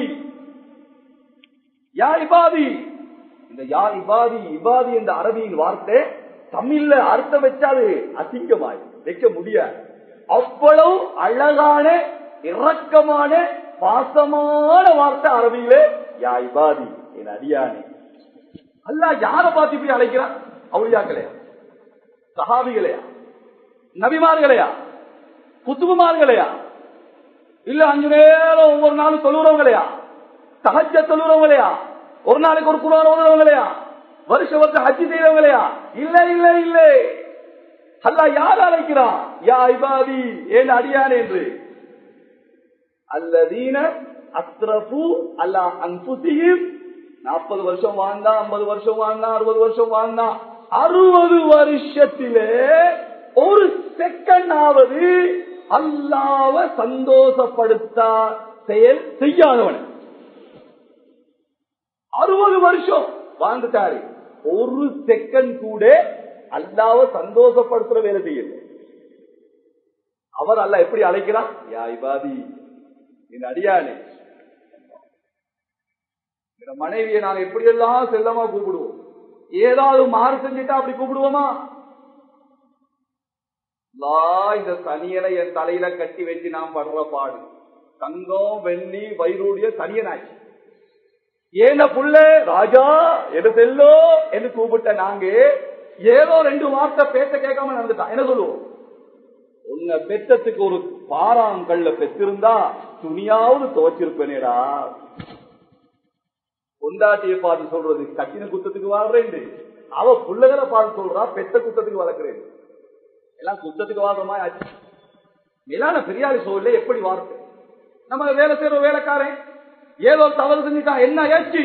யா இபாதி இந்த யா இபாதி இபாதி என்ற அரபியின் வார்த்தை தமிழ்ல அர்த்தம் வச்சாது அசிங்கமாய் வைக்க முடியாது அவ்வளவு அழகான இரக்கமான பாசமான வார்த்தை அரபியிலே யா இபாதி என் அடியானே அல்லாஹ் யார பார்த்து இப்படி அழைக்கிறான் அவுளியாக்களையா சஹாபிகளையா நபிமார்களையா குத்துபுமார்களையா இல்ல அஞ்சு நேரம் ஒவ்வொரு நாளும் தொழுறவங்களையா சஹஜ தொழுறவங்களையா ஒரு நாளைக்கு ஒரு குரான் ஓதுறவங்களையா வருஷ வருஷம் ஹஜ்ஜி செய்யறவங்களையா இல்ல இல்ல இல்ல அல்லா யார் அழைக்கிறான் யா இபாதி ஏன் அடியான் என்று அல்லதீன அஸ்ரபு அல்லா அன்புசியும் நாற்பது வருஷம் வாழ்ந்தா ஐம்பது வருஷம் வாழ்ந்தா அறுபது வருஷம் வாழ்ந்தா அறுபது வருஷத்திலே ஒரு செகண்ட் ஆவது அல்லாவ சந்தோஷப்படுத்தா செயல் செய்யாதவன் அறுபது வருஷம் வாழ்ந்துட்டாரு ஒரு செகண்ட் கூட அல்லாவ சந்தோஷப்படுத்துற வேலை செய்யல அவர் அல்ல எப்படி அழைக்கிறார் யா இபாதி இந்த அடியானே இந்த மனைவியை நாங்க எப்படியெல்லாம் செல்லமா கூப்பிடுவோம் ஏதாவது மாறு செஞ்சுட்டா அப்படி கூப்பிடுவோமா லா, இந்த சனியனை என் தலையில கட்டி வச்சு நான் படுற பாடு தங்கம் வெள்ளி வைரூடிய சனியனாச்சு ஏன புள்ள ராஜா எது செல்லோ என்று கூப்பிட்ட நாங்க ஏதோ ரெண்டு வார்த்தை பேச கேட்காம நடந்துட்டான் என்ன சொல்லுவோம் உன்னை பெற்றத்துக்கு ஒரு பாறாங்கல்ல பெற்றிருந்தா துணியாவது துவச்சிருப்பேனேடா பொண்டாட்டியை பார்த்து சொல்றது கட்டின குத்தத்துக்கு வாழ்றேன் அவ புள்ளகளை பார்த்து சொல்றா பெத்த குத்தத்துக்கு வளர்க்கிறேன் எல்லாம் குத்தத்துக்கு வாழ்ற மாதிரி ஆச்சு மேலான பெரியாரி சோழல எப்படி வார்த்தை நம்ம வேலை செய்யற வேலைக்காரன் ஏதோ ஒரு தவறு செஞ்சுட்டான் என்ன ஏச்சு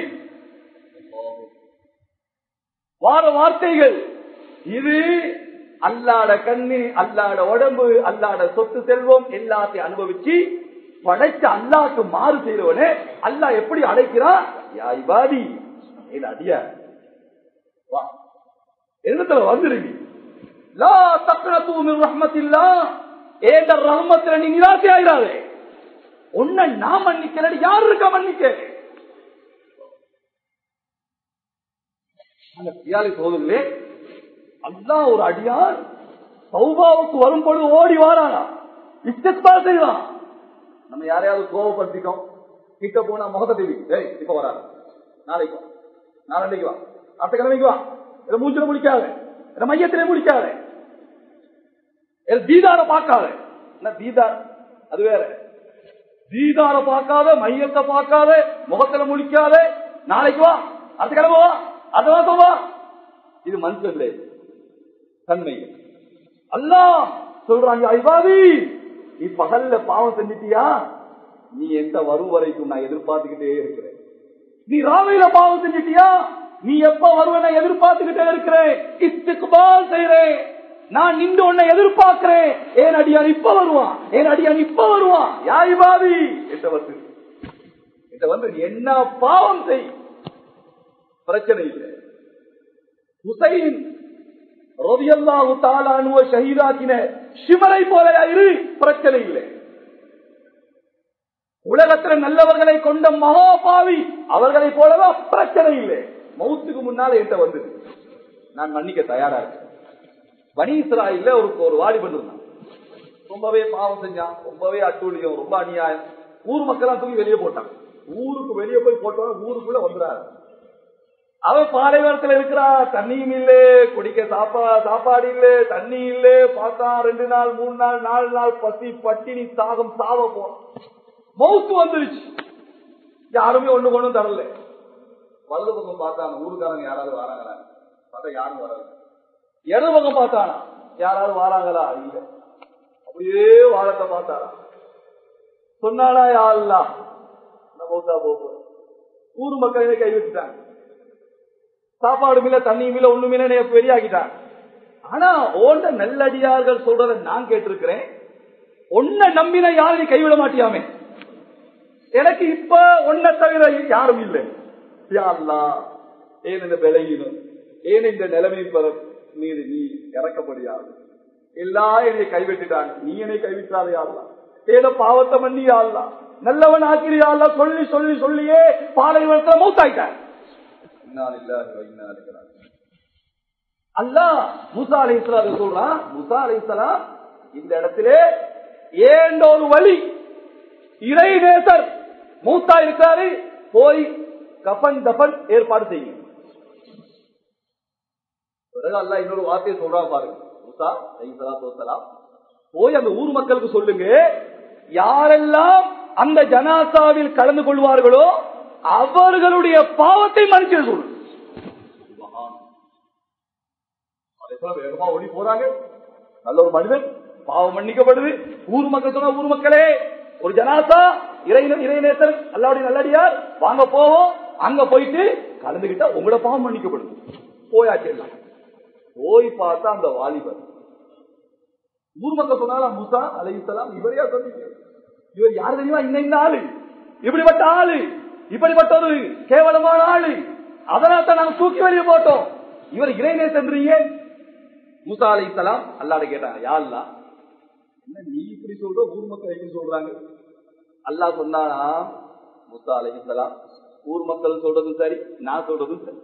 வார வார்த்தைகள் இது அல்லாட கண்ணு அல்லாட உடம்பு அல்லாட சொத்து செல்வம் எல்லாத்தையும் அனுபவிச்சு படைச்ச அல்லாக்கு மாறு செய்யறவனே அல்லா எப்படி அழைக்கிறான் யா இபாதி என் அடியா வா என்னத்துல வந்துருங்க லா தக்னது மின் ரஹ்மத்தில்லா ஏண்ட ரஹ்மத்துல நீ நிராசை ஆகிறாரே உன்னை நான் மன்னிக்கிறேன் யார் இருக்கா மன்னிக்க அந்த பியாலி சோதரிலே அல்லா ஒரு அடியார் சௌபாவுக்கு வரும் பொழுது ஓடி வாரானா இஷ்டத்பால் செய்வான் நம்ம யாரையாவது கோவப்படுத்திட்டோம் கிட்ட போனா முகத்தை தேவி ஏய் இப்ப வராது நாளைக்கு வா நாளைக்கு வா அடுத்த கிழமைக்கு வா இதை மூஞ்சில முடிக்காத இதை மையத்திலே முடிக்காத இதை தீதார பார்க்காத என்ன தீதார் அது வேற தீதார பார்க்காத மையத்தை பார்க்காத முகத்துல முடிக்காத நாளைக்கு வா அடுத்த கிழமை வா அடுத்த மாசம் வா இது மனுஷன்ல தன்மை அல்லா சொல்றாங்க ஐபாதி நீ பகல்ல பாவம் செஞ்சிட்டியா நீ எந்த வரும் வரைக்கும் நான் எதிர்பார்த்துக்கிட்டே இருக்கிறேன் நீ ராவையில பாவம் செஞ்சிட்டியா நீ எப்ப வருவன எதிர்பார்த்துக்கிட்டே இருக்கிறேன் இஸ்திக்பால் செய்யறேன் நான் நின்று உன்னை எதிர்பார்க்கிறேன் ஏன் அடியான் இப்ப வருவான் ஏன் அடியான் இப்ப வருவான் யாய் பாவி என்ற வந்து என்ற வந்து நீ என்ன பாவம் செய் பிரச்சனை இல்லை ஹுசைன் ரவியல்லாஹு தாலானுவ ஷஹீதாக்கின சிவரை போல இரு பிரச்சனை இல்லை உலகத்தில் நல்லவர்களை கொண்ட மகாபாவி அவர்களை போலவே பிரச்சனை இல்லை மௌத்துக்கு முன்னால என்கிட்ட வந்தது நான் மன்னிக்க தயாரா இருக்கேன் பனி இஸ்ராயில்ல ஒரு ஒரு வாலிபன் இருந்தான் ரொம்பவே பாவம் செஞ்சான் ரொம்பவே அட்டூழியம் ரொம்ப அநியாயம் ஊர் மக்கள் தூக்கி வெளியே போட்டான் ஊருக்கு வெளியே போய் போட்டவன் ஊருக்குள்ள வந்துறாரு அவன் பாலைவனத்துல இருக்கிறா தண்ணியும் இல்ல குடிக்க சாப்பா சாப்பாடு இல்ல தண்ணி இல்ல பார்த்தா ரெண்டு நாள் மூணு நாள் நாலு நாள் பசி பட்டினி தாகம் சாவ போறான் மவுத்து வந்துருச்சு யாருமே ஒண்ணு கொண்டும் தரல வலது பக்கம் பார்த்தாங்க ஊருக்காரங்க யாராவது வராங்களா பார்த்தா யாரும் வரல இடது பக்கம் பார்த்தானா யாராவது வராங்களா இல்ல அப்படியே வாழத்தை பார்த்தாரா சொன்னானா யாருலாம் மௌத்தா போகும் ஊர் மக்களே கை வச்சுட்டாங்க சாப்பாடு மில்ல தண்ணி மில்ல ஒண்ணுமில்ல பெரியாக்கிட்டாங்க ஆனா ஓண்ட நல்லடியார்கள் சொல்றத நான் கேட்டிருக்கிறேன் ஒன்ன நம்பின யாரையும் கைவிட மாட்டியாமே எனக்கு இப்ப ஒன்ன தவிர யாரும் இல்லை யாருலா ஏன் இந்த விளையினும் ஏன் இந்த நிலைமை பெற மீது நீ இறக்கப்படியாது எல்லாம் என்னை கைவிட்டுட்டாங்க நீ என்னை கைவிட்டாத யாருலாம் ஏதோ பாவத்தை பண்ணி யாருலாம் நல்லவன் ஆக்கிரியால சொல்லி சொல்லி சொல்லியே பாலைவனத்துல மூத்தாயிட்டான் அல்லா முசா அலி இஸ்லாம் சொல்றான் முசா அலி இஸ்லாம் இந்த இடத்திலே ஏண்ட ஒரு வழி இறை நேசர் மூத்தா இருக்காரு போய் கபன் தபன் ஏற்பாடு செய்யும் பிறகு அல்லா இன்னொரு வார்த்தையை சொல்றான் பாருங்க முசா அலி சலாத்து போய் அந்த ஊர் மக்களுக்கு சொல்லுங்க யாரெல்லாம் அந்த ஜனாசாவில் கலந்து கொள்வார்களோ அவர்களுடைய பாவத்தை மன்னிச்சு சொல்லு வேகமா ஓடி போறாங்க நல்ல ஒரு மனிதன் பாவம் மன்னிக்கப்படுது ஊர் மக்கள் சொன்ன ஊர் மக்களே ஒரு ஜனாசா இறை இறைநேசர் அல்லாவுடைய நல்லடியார் வாங்க போவோம் அங்க போயிட்டு கலந்துகிட்டா உங்களோட பாவம் மன்னிக்கப்படுது போயாச்சு எல்லாம் போய் பார்த்தா அந்த வாலிபர் ஊர் மக்கள் சொன்னாலும் முசா அலைத்தலாம் இவரையா சொன்னீங்க இவர் யார் தெரியுமா இந்த இந்த ஆளு இப்படிப்பட்ட ஆளு இப்படிப்பட்ட ஒரு கேவலமான ஆளு அதனால தான் நாங்க தூக்கி வெளியே போட்டோம் இவர் இறைநே சென்றீங்க மூசா அலை இஸ்லாம் அல்லாட கேட்டாங்க யா அல்லா என்ன நீ இப்படி சொல்ற ஊர் மக்கள் எப்படி சொல்றாங்க அல்லா சொன்னானா மூசா அலை இஸ்லாம் ஊர் மக்கள் சொல்றதும் சரி நான் சொல்றதும் சரி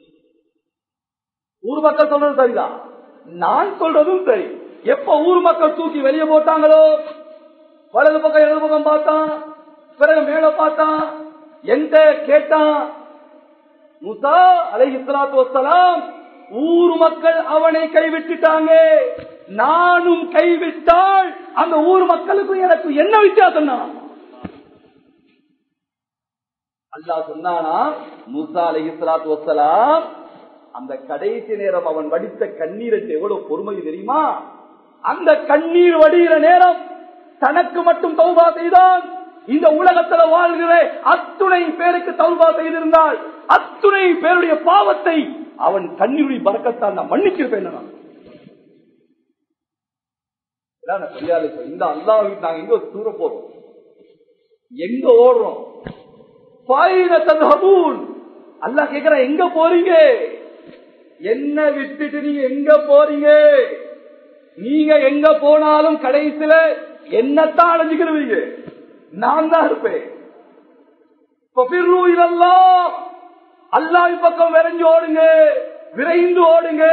ஊர் மக்கள் சொல்றதும் சரிதான் நான் சொல்றதும் சரி எப்ப ஊர் மக்கள் தூக்கி வெளியே போட்டாங்களோ வலது பக்கம் இடது பக்கம் பார்த்தான் பிறகு மேல பார்த்தான் எந்த கேட்டான் முசா அலை இஸ்லாத்து வசலாம் ஊர் மக்கள் அவனை கைவிட்டுட்டாங்க நானும் கைவிட்டால் அந்த ஊர் மக்களுக்கும் எனக்கு என்ன வித்தியாசம் அல்லா சொன்னானா முசா அலை இஸ்லாத்து வசலாம் அந்த கடைசி நேரம் அவன் வடித்த கண்ணீருக்கு எவ்வளவு பொறுமை தெரியுமா அந்த கண்ணீர் வடிகிற நேரம் தனக்கு மட்டும் தௌபா செய்தான் இந்த உலகத்துல வாழ்கிற அத்துணை பேருக்கு தௌபா செய்திருந்தால் அத்துணை பேருடைய பாவத்தை அவன் கண்ணீருடைய பறக்கத்தான் நான் மன்னிச்சிருப்பேன் நான் இந்த அல்லாவுக்கு நாங்க எங்க தூர போறோம் எங்க ஓடுறோம் அல்லா கேக்குற எங்க போறீங்க என்ன விட்டுட்டு நீங்க எங்க போறீங்க நீங்க எங்க போனாலும் கடைசியில என்னத்தான் அடைஞ்சுக்கிறவீங்க நான் தான் இருப்பேன் அல்லாஹ் பக்கம் விரைஞ்சு ஓடுங்க விரைந்து ஓடுங்க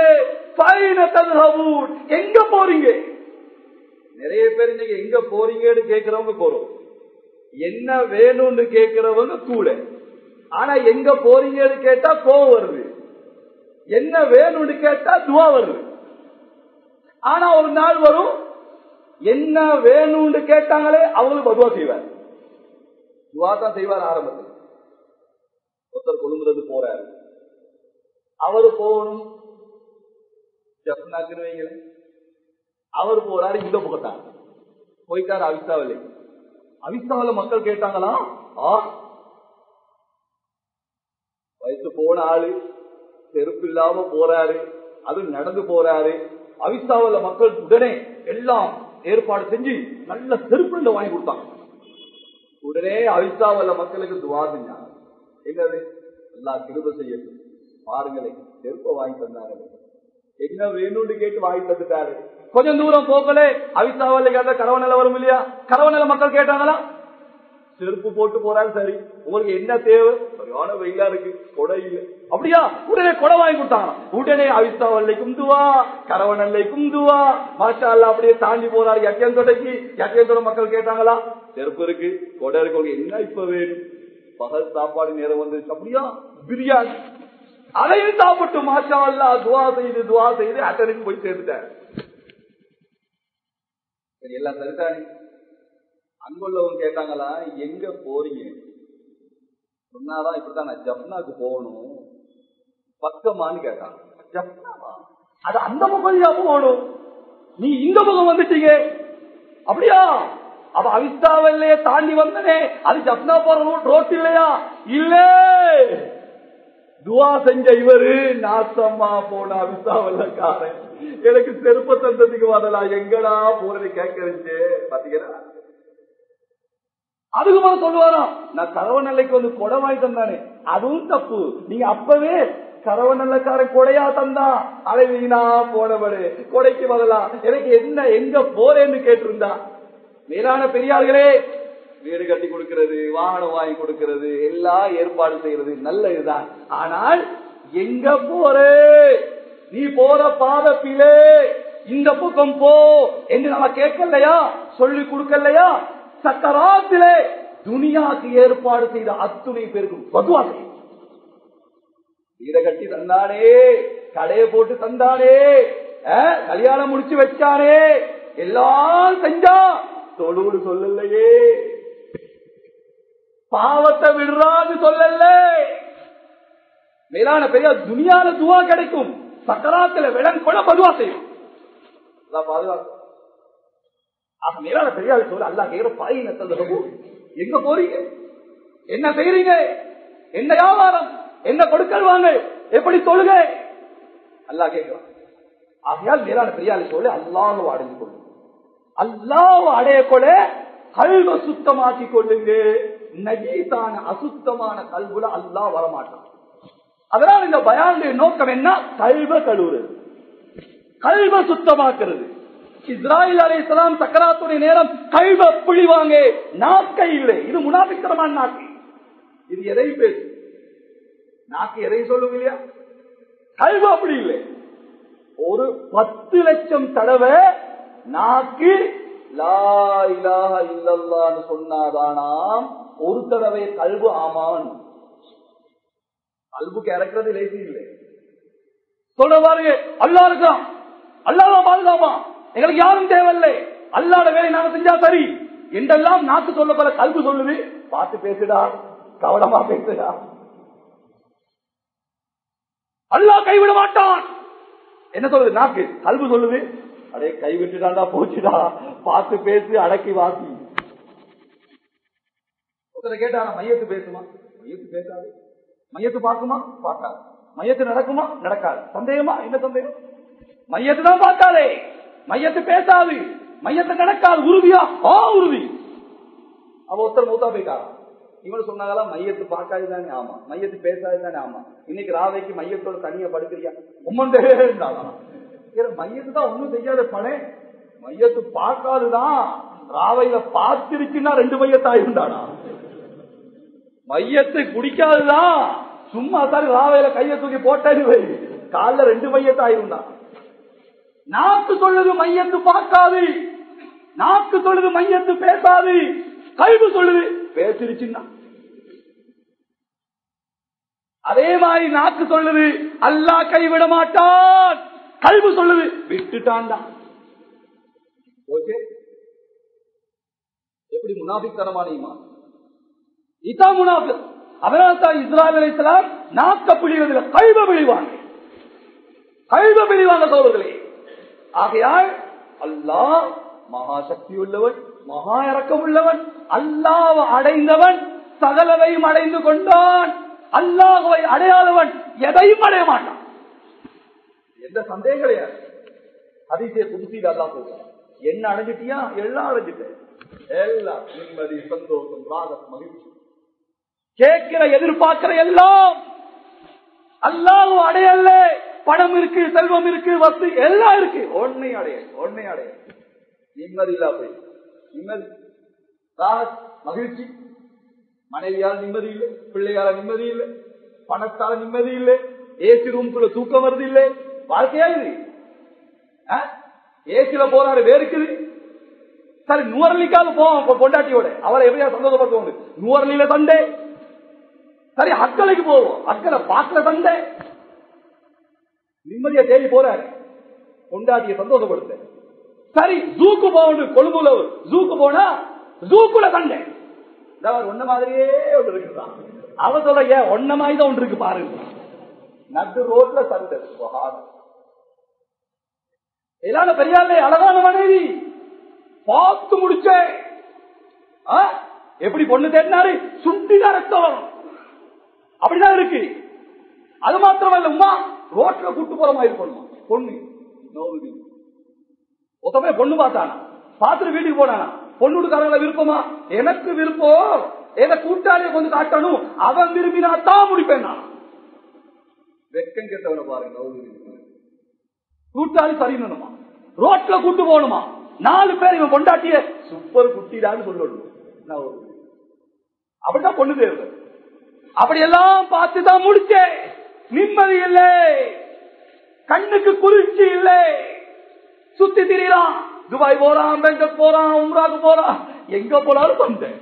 எங்க போறீங்க நிறைய பேர் நீங்க எங்க போறீங்கன்னு கேக்குறவங்க போறோம் என்ன வேணும்னு கேக்குறவங்க கூட ஆனா எங்க போறீங்கன்னு கேட்டா கோவம் வருது என்ன வேணும்னு கேட்டா துவா வருது ஆனா ஒரு நாள் வரும் என்ன வேணும்னு கேட்டாங்களே அவங்களுக்கு பதுவா செய்வார் துவா தான் செய்வார் ஆரம்பத்தில் ஒருத்தர் கொழும்புறது போறாரு அவரு போகணும் வைங்களேன் அவர் போறாரு இந்த பக்கத்தான் போயிட்டாரு அவிஸ்தாவிலே அவிஸ்தாவில மக்கள் கேட்டாங்களா ஆ வயசு போன ஆளு செருப்பு இல்லாம போறாரு அது நடந்து போறாரு அவிஸ்தாவில மக்கள் உடனே எல்லாம் ஏற்பாடு செஞ்சு நல்ல செருப்பு வாங்கி கொடுத்தாங்க உடனே அவிஸ்தாவில மக்களுக்கு துவா செஞ்சாங்க என்னது எல்லா கிருப செய்யட்டும் பாருங்களேன் செருப்ப வாங்கி தந்தாங்களே என்ன வேணும்னு கேட்டு வாங்கி தந்துட்டாரு கொஞ்சம் தூரம் போக்கலே அவிஸ்தாவில கேட்ட கரவநில வரும் இல்லையா கரவநில மக்கள் கேட்டாங்களா செருப்பு போட்டு போறாரு சரி உங்களுக்கு என்ன தேவை சரியான வெயிலா இருக்கு கொடை இல்ல அப்படியா உடனே கொடை வாங்கி கொடுத்தாங்க உடனே அவிஸ்தா வல்லைக்கும் துவா கரவனல்லைக்கும் துவா மாஷா அல்லா அப்படியே தாண்டி போறாரு யக்கியம் தொடைக்கு யக்கியம் தொட மக்கள் கேட்டாங்களா செருப்பு இருக்கு கொடை இருக்கு என்ன இப்ப வேணும் பகல் சாப்பாடு நேரம் வந்து அப்படியா பிரியாணி அதையும் சாப்பிட்டு மாஷா அல்லா துவா செய்து துவா செய்து அட்டனுக்கு போய் சேர்ந்துட்டார் சரி எல்லாம் சரிதானே அங்குள்ளவங்க கேட்டாங்களா எங்க போறீங்க சொன்னாதான் இப்படித்தான் நான் ஜப்னாக்கு போகணும் பக்கமான்னு கேட்டாங்க ஜப்னாவா அது அந்த முகம் போகணும் நீ இந்த முகம் வந்துட்டீங்க அப்படியா அப்ப அவிஸ்தாவிலேயே தாண்டி வந்தனே அது ஜப்னா போற ரூட் ரோட் இல்லையா இல்ல துவா செஞ்ச இவரு நாசமா போன அவிஸ்தாவல்லக்காரன் எனக்கு செருப்ப தந்ததுக்கு வரலாம் எங்கடா போறது கேட்கறது பாத்தீங்களா அதுக்கு மேல சொல்லுவாராம் நான் கரவ நிலைக்கு வந்து கொடை வாங்கி தந்தானே அதுவும் தப்பு நீங்க அப்பவே கரவ நல்லக்காரன் கொடையா தந்தா அதை வீணா போனவரு கொடைக்கு வரலாம் எனக்கு என்ன எங்க போறேன்னு கேட்டிருந்தா மேலான பெரியார்களே வீடு கட்டி கொடுக்கிறது வாகனம் வாங்கி கொடுக்கிறது எல்லாம் ஏற்பாடு செய்யறது நல்ல இதுதான் ஆனால் எங்க போறே நீ போற பாதப்பிலே இந்த பக்கம் போ என்று நம்ம கேட்கலையா சொல்லி கொடுக்கலையா சக்கராத்திலே துனியாக்கு ஏற்பாடு செய்த அத்துணை பேருக்கும் பதுவா செய்யும் வீட கட்டி தந்தானே கடையை போட்டு தந்தானே அஹ், கல்யாணம் முடிச்சு வச்சானே எல்லாம் செஞ்சா தொழுடு சொல்லலையே பாவத்தை விடுறான்னு சொல்லல மேலான பெரிய துனியால துவா கிடைக்கும் சக்கராத்துல விலங்கு கொள்ள பதுவா செய்யும் அதான் பாதுகாப்பு ஆக மேலான பெரியாள் சொல்ல அல்லா கேட்கிற பாயினத்தில் எங்க போறீங்க என்ன செய்றீங்க என்ன வியாபாரம் என்ன கொடுக்கல் வாங்க எப்படி தொழுக அல்லா கேட்கிறான் ஆகையால் மேலான பெரியாள் சொல்ல அல்லாஹ் அடைந்து கொள்ளுங்க அல்லாஹ் அடைய கொள்ள கல்வ சுத்தமாக்கி கொள்ளுங்க நஜீசான அசுத்தமான கல்வுல அல்லாஹ் வரமாட்டான் அதனால் இந்த பயானுடைய நோக்கம் என்ன கல்வ கழுவுறது கல்வ சுத்தமாக்குறது இஸ்ராயில் அலைஹிஸ்ஸலாம் சக்கராத்துடைய நேரம் கல்வ புழிவாங்க நாக்கை இல்லை இது முனாபித்தனமான நாக்கு இது எதை பேசு நாக்கு எதை சொல்லுங்க இல்லையா கல்வ அப்படி இல்லை ஒரு பத்து லட்சம் தடவை நாக்கு லா இலாஹ இல்லல்லான்னு சொன்னாதானாம் ஒரு தடவை கல்வு ஆமான் கல்புக்கு இறக்குறது லேசி இல்லை சொல்ற பாருங்க அல்லா இருக்கான் அல்லாத பாதுகாப்பா எங்களுக்கு யாரும் தேவையில்லை அல்லாத வேலை நாம செஞ்சா சரி என்றெல்லாம் நாக்கு சொல்ல போல கல்பு சொல்லுது பார்த்து பேசுடா கவனமா பேசுடா அல்லாஹ் கைவிட மாட்டான் என்ன சொல்லுது நாக்கு கல்பு சொல்லுது அடே கைவிட்டுடாண்டா போச்சுடா பார்த்து பேசு அடக்கி வாசி ஒருத்தரை கேட்டா மையத்து பேசுமா மையத்து பேசாது மையத்து பார்க்குமா பார்க்காது மையத்து நடக்குமா நடக்காது சந்தேகமா என்ன சந்தேகம் மையத்து தான் பார்க்காதே மையத்து பேசாது மையத்து நடக்காது உறுதியா ஆ உறுதி அவ ஒருத்தர் மூத்தா போய்க்காரா இவனு சொன்னாங்களா மையத்து பார்க்காது தானே ஆமா மையத்து பேசாது தானே ஆமா இன்னைக்கு ராவைக்கு மையத்தோட தனியா படுக்கிறியா உம்மந்தே மையத்து தான் ஒண்ணும் செய்யாத பணே மையத்து பார்க்காதுதான் ராவையில பார்த்திருச்சுன்னா ரெண்டு மையத்தாயிருந்தானா மையத்தை குடிக்காதுதான் சும்மா சாரி ராவையில கைய தூக்கி போட்டாரு வை காலில் ரெண்டு மையத்தாயிருந்தா நாக்கு சொல்லுது மையத்து பார்க்காது நாக்கு சொல்லுது மையத்து பேசாது கல்வி சொல்லுது பேசிருச்சுன்னா அதே மாதிரி நாக்கு சொல்லுது அல்லா கைவிட மாட்டான் கல்வி சொல்லுது விட்டுட்டான்டா ஓகே எப்படி முனாபித்தனமான ஈமான் இதான் முனாபிக் அதனால தான் இஸ்ராயல் அலைஹிஸ்ஸலாம் நாக்க பிழிவதில் கல்வ பிழிவாங்க கல்வ பிழிவாங்க சோழர்களே ஆகையால் அல்லாஹ் மகா சக்தி உள்ளவன் மகா இறக்கம் உள்ளவன் அல்லாஹ் அடைந்தவன் சகலவையும் அடைந்து கொண்டான் அல்லாஹுவை அடையாதவன் எதையும் அடைய மாட்டான் எந்த சந்தேகம் கிடையாது அதிசய புதுசியில் அல்லாஹ் சொல்றான் என்ன அடைஞ்சிட்டியா எல்லாம் அடைஞ்சிட்டேன் எல்லாம் நிம்மதி சந்தோஷம் ராகம் மகிழ்ச்சி கேட்கிற எதிர்பார்க்கிற எல்லாம் அல்லாஹ் அடையல்ல பணம் இருக்கு செல்வம் இருக்கு வசதி எல்லாம் இருக்கு ஒன்னை அடைய ஒன்னை அடைய நிம்மதி இல்லா போய் நிம்மதி ராகத் மகிழ்ச்சி மனைவியால் நிம்மதி இல்லை பிள்ளையால நிம்மதி இல்லை பணத்தால நிம்மதி இல்லை ஏசி ரூம்குள்ள தூக்கம் வருது இல்லை வாழ்க்கையா இது ஏசில போறாரு வேறுக்குது சரி நூறலிக்காவது போவோம் பொண்டாட்டியோட அவரை எப்படியா சந்தோஷப்படுத்துவோம் நூறலில சண்டை சரி அக்கலைக்கு போவோம் அக்கலை பாக்கல சண்டை நிம்மதியா தேடி போறாரு பொண்டாட்டிய சந்தோஷப்படுத்த சரி ஜூக்கு போகணும் கொழும்புல ஜூக்கு போனா ஜூக்குல சண்டை ஒன்ன மாதிரியே ஒன்று இருக்குதான் அவ சொல்ல ஏன் ஒன்ன மாதிரி தான் ஒன்று இருக்கு பாருங்க நடு ரோட்ல சண்டை எல்லாரும் பெரியாலே அழகான மனைவி பார்த்து முடிச்சேன் எப்படி பொண்ணு தேடினாரு சுண்டிதான் ரத்தம் அப்படிதான் இருக்கு அது மாத்திரமல்ல உமா ரோட்ல கூட்டு போற மாதிரி பொண்ணு பொண்ணு ஒத்தமே பொண்ணு பார்த்தானா பார்த்துட்டு வீட்டுக்கு போனானா பொண்ணுக்காரங்கள விருப்பமா எனக்கு விருப்பம் என கூட்டாளிய கொஞ்சம் காட்டணும் அவன் விரும்பினா தான் முடிப்பேன் நான் வெக்கம் கேட்டவனை பாருங்க கூட்டாளி சரிணுமா ரோட்ல கூட்டு போகணுமா நாலு பேர் இவன் கொண்டாட்டிய சூப்பர் குட்டிடான்னு சொல்லணும் அப்படிதான் பொண்ணு தேர்வு அப்படியெல்லாம் பார்த்துதான் முடிச்சேன் நிம்மதி இல்லை கண்ணுக்கு குளிர்ச்சி இல்லை சுத்தி திரியலாம் துபாய் போறான் பெங்கக் போறான் உம்ராக்கு போறான் எங்க போனாலும் வந்தேன்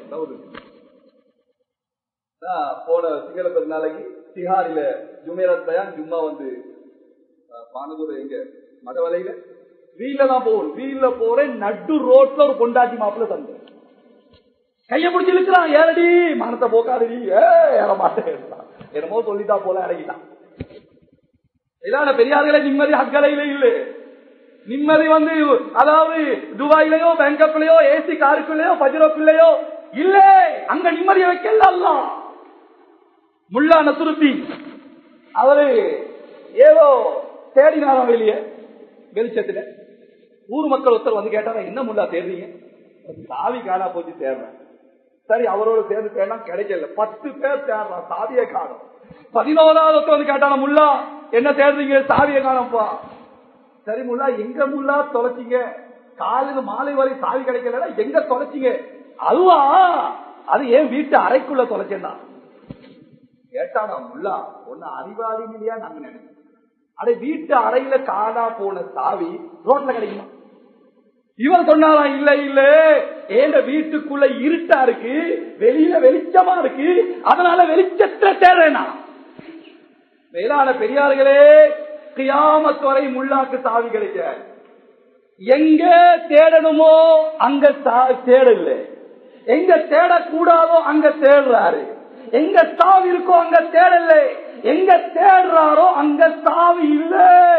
போன சிங்கள பெருநாளைக்கு திஹாரில ஜுமேரத் பயான் ஜும்மா வந்து பானதூர் எங்க மதவலையில வீல்ல தான் போகணும் வீல்ல போறேன் நடு ரோட்ல ஒரு கொண்டாட்டி மாப்பிள்ள தந்தேன் கைய பிடிச்சி இழுக்கிறான் ஏறடி மனத்தை போக்காதடி ஏற மாட்டேன் என்னமோ சொல்லிட்டா போல இறங்கிட்டான் இதான பெரியார்களே நிம்மதி அக்கலையில இல்லை நிம்மதி வந்து அதாவது துபாயிலையோ பேங்கப்லயோ ஏசி காருக்குள்ளயோ பஜ்ரோக்குள்ளயோ இல்ல அங்க நிம்மதியை வைக்கல அல்ல முல்லா நசுருத்தி அவரு ஏதோ தேடினாராம் வெளியே வெளிச்சத்துல ஊர் மக்கள் ஒருத்தர் வந்து கேட்டாரா என்ன முல்லா தேடுறீங்க சாவி காணா போச்சு தேடுறேன் சரி அவரோட சேர்ந்து தேடா கிடைக்கல பத்து பேர் தேடுறான் சாவியை காணும் பதினோராவது ஒருத்தர் வந்து கேட்டான முல்லா என்ன தேடுறீங்க சாவியை காணப்பா சரி முல்லா எங்க முல்லா தொலைச்சிங்க காலையில மாலை வரை சாவி கிடைக்கல எங்க தொலைச்சிங்க அதுவா அது ஏன் வீட்டு அறைக்குள்ள தொலைச்சேன்னா கேட்டானா முல்லா ஒன்னு அறிவாளிங்க இல்லையா நாங்க நினைக்கிறோம் அட வீட்டு அறையில காணா போன சாவி ரோட்ல கிடைக்குமா இவன் சொன்னாரா இல்ல இல்ல ஏண்ட வீட்டுக்குள்ள இருட்டா இருக்கு வெளியில வெளிச்சமா இருக்கு அதனால வெளிச்சத்தை தேடுறேனா மேலான பெரியார்களே கியாமத்துவரை முள்ளாக்கு சாவி கிடைக்க எங்க தேடணுமோ அங்க தேடல எங்க தேடக்கூடாதோ அங்க தேடுறாரு எங்க சாவி இருக்கோ அங்க தேடல எங்க தேடுறாரோ அங்க சாவி இல்ல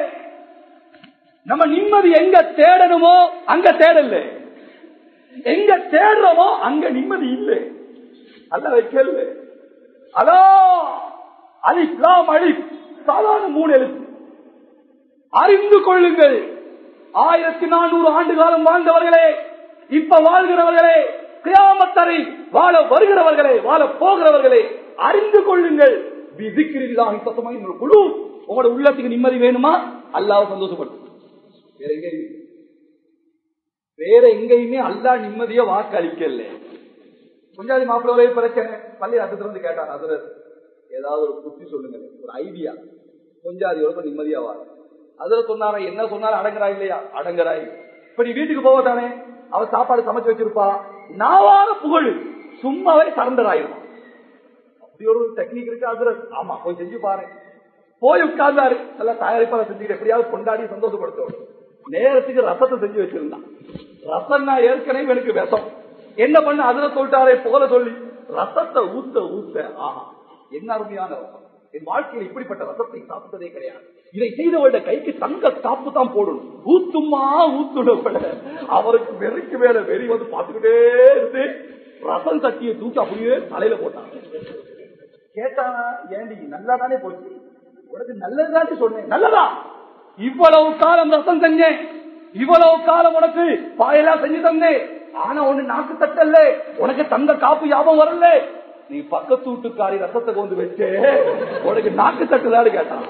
நம்ம நிம்மதி எங்க தேடணுமோ அங்க தேடல எங்க தேடுறோமோ அங்க நிம்மதி இல்லை அல்ல வைக்கல அதோ அலிப்லாம் அலிப் சாதாரண மூணு எழுத்து அறிந்து கொள்ளுங்கள் ஆயிரத்தி நானூறு ஆண்டு காலம் வாழ்ந்தவர்களே இப்ப வாழ்கிறவர்களே கியாமத்தரை வாழ வருகிறவர்களே வாழ போகிறவர்களே அறிந்து கொள்ளுங்கள் குழு உங்களோட உள்ளத்துக்கு நிம்மதி வேணுமா அல்லாவ சந்தோஷப்படும் வேற எங்கேயுமே வேற எங்கேயுமே அல்லா நிம்மதிய வாக்களிக்கல கொஞ்சாதி மாப்பிள்ளை பிரச்சனை பள்ளி அசத்துல இருந்து கேட்டாங்க அதுல ஏதாவது ஒரு புத்தி சொல்லுங்க ஒரு ஐடியா கொஞ்சாதியோட நிம்மதியா வாங்க அதுல சொன்னாரா என்ன சொன்னாலும் அடங்குறா இல்லையா அடங்குறாய் இப்ப நீ வீட்டுக்கு போக தானே அவ சாப்பாடு சமைச்சு வச்சிருப்பா நாவார புகழ் சும்மாவே சரண்டர் ஆயிரும் அப்படி ஒரு டெக்னிக் இருக்கு அதுல ஆமா போய் செஞ்சு பாரு போய் உட்கார்ந்தாரு எல்லாம் தயாரிப்பாளர் செஞ்சுக்கிட்டு எப்படியாவது கொண்டாடி சந்தோஷப்படுத்தோம் நேரத்துக்கு ரசத்தை செஞ்சு வச்சிருந்தான் ரசம்னா ஏற்கனவே எனக்கு விஷம் என்ன பண்ண அதுல சொல்லிட்டாரே போல சொல்லி ரசத்தை ஊத்த ஊத்த ஆஹா என்ன அருமையான ரசம் என் வாழ்க்கையில் இப்படிப்பட்ட ரசத்தை சாப்பிட்டதே கிடையாது இதை செய்தவருடைய கைக்கு தங்க காப்பு தான் போடணும் ஊத்துமா ஊத்துட அவருக்கு வெறிக்கு மேல வெறி வந்து பார்த்துக்கிட்டே இருந்து ரசம் சட்டியை தூக்கி அப்படியே தலையில போட்டாங்க கேட்டானா ஏண்டி நல்லா தானே போச்சு உனக்கு நல்லதுதானே சொன்னேன் நல்லதா இவ்வளவு காலம் ரசம் செஞ்சேன் இவ்வளவு காலம் உனக்கு பாயெல்லாம் செஞ்சு தந்தேன் ஆனா ஒண்ணு நாக்கு தட்டல்ல உனக்கு தங்க காப்பு ஞாபகம் வரல நீ பக்கத்து வீட்டுக்காரி ரசத்தை கொண்டு வச்சு உனக்கு நாக்கு தட்டுதான்னு கேட்டான்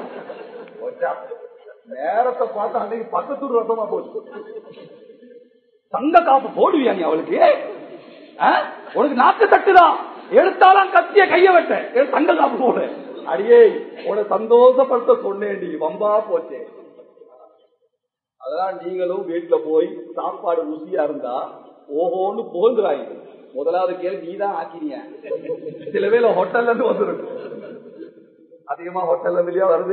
நேரத்தை பார்த்தா அன்னைக்கு பக்கத்து வீட்டு ரசமா போச்சு தங்க காப்பு போடுவியா நீ அவளுக்கு உனக்கு நாக்கு தட்டுதான் எடுத்தாலும் கத்திய கைய வெட்ட தங்க காப்பு போடு அடியே உன சந்தோஷப்படுத்த சொன்னேன் நீ வம்பா போச்சே அதெல்லாம் நீங்களும் வீட்டுல போய் சாப்பாடு ருசியா இருந்தா ஓஹோன்னு போந்துறாங்க முதலாவது கேள்வி நீதான் ஆக்கினிய சில வேலை ஹோட்டல்ல இருந்து வந்துடும் அதிகமா ஹோட்டல்ல இருந்துலயா வருது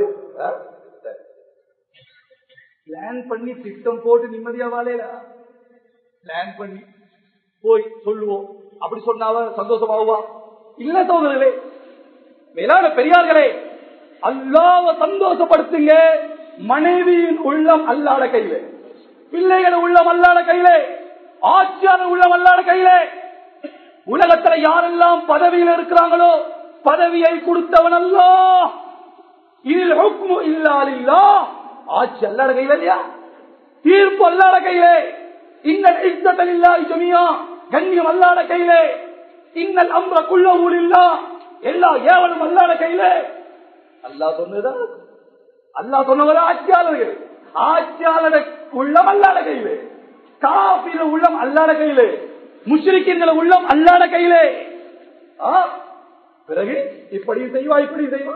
பிளான் பண்ணி திட்டம் போட்டு நிம்மதியா வாழையில பிளான் பண்ணி போய் சொல்லுவோம் அப்படி சொன்னாவ சந்தோஷமாவா இல்ல தோழர்களே மேலான பெரியார்களே அல்லாவ சந்தோஷப்படுத்துங்க மனைவியின் உள்ளம் அல்லாட கையில பிள்ளைகள் உள்ளம் அல்லாட கையில ஆட்சியாளர் உள்ளம் அல்லாட கையில உலகத்துல யாரெல்லாம் பதவியில் இருக்கிறாங்களோ பதவியை கொடுத்தவன் அல்ல இதில் ஹுக்மு இல்லாலில்லா ஆட்சி அல்லாட கையில இல்லையா தீர்ப்பு அல்லாட கையிலே இன்னல் இஸ்ஸத்தல் இல்லாஹி ஜமீஆ கண்ணியம் அல்லாட கையிலே இன்னல் அம்ர குல்லஹு லில்லாஹ் எல்லா ஏவலும் அல்லாட கையிலே அல்லாஹ் சொன்னதா அல்லாஹ் சொன்னவர ஆட்சியாளர்கள் ஆட்சியாளர் உள்ளம் அல்லாட கையிலே காபிர உள்ளம் அல்லாட கையிலே முஷ்ரிக்கின்ற உள்ளம் அல்லாட கையிலே ஆ, பிறகு இப்படி செய்வா இப்படி செய்வா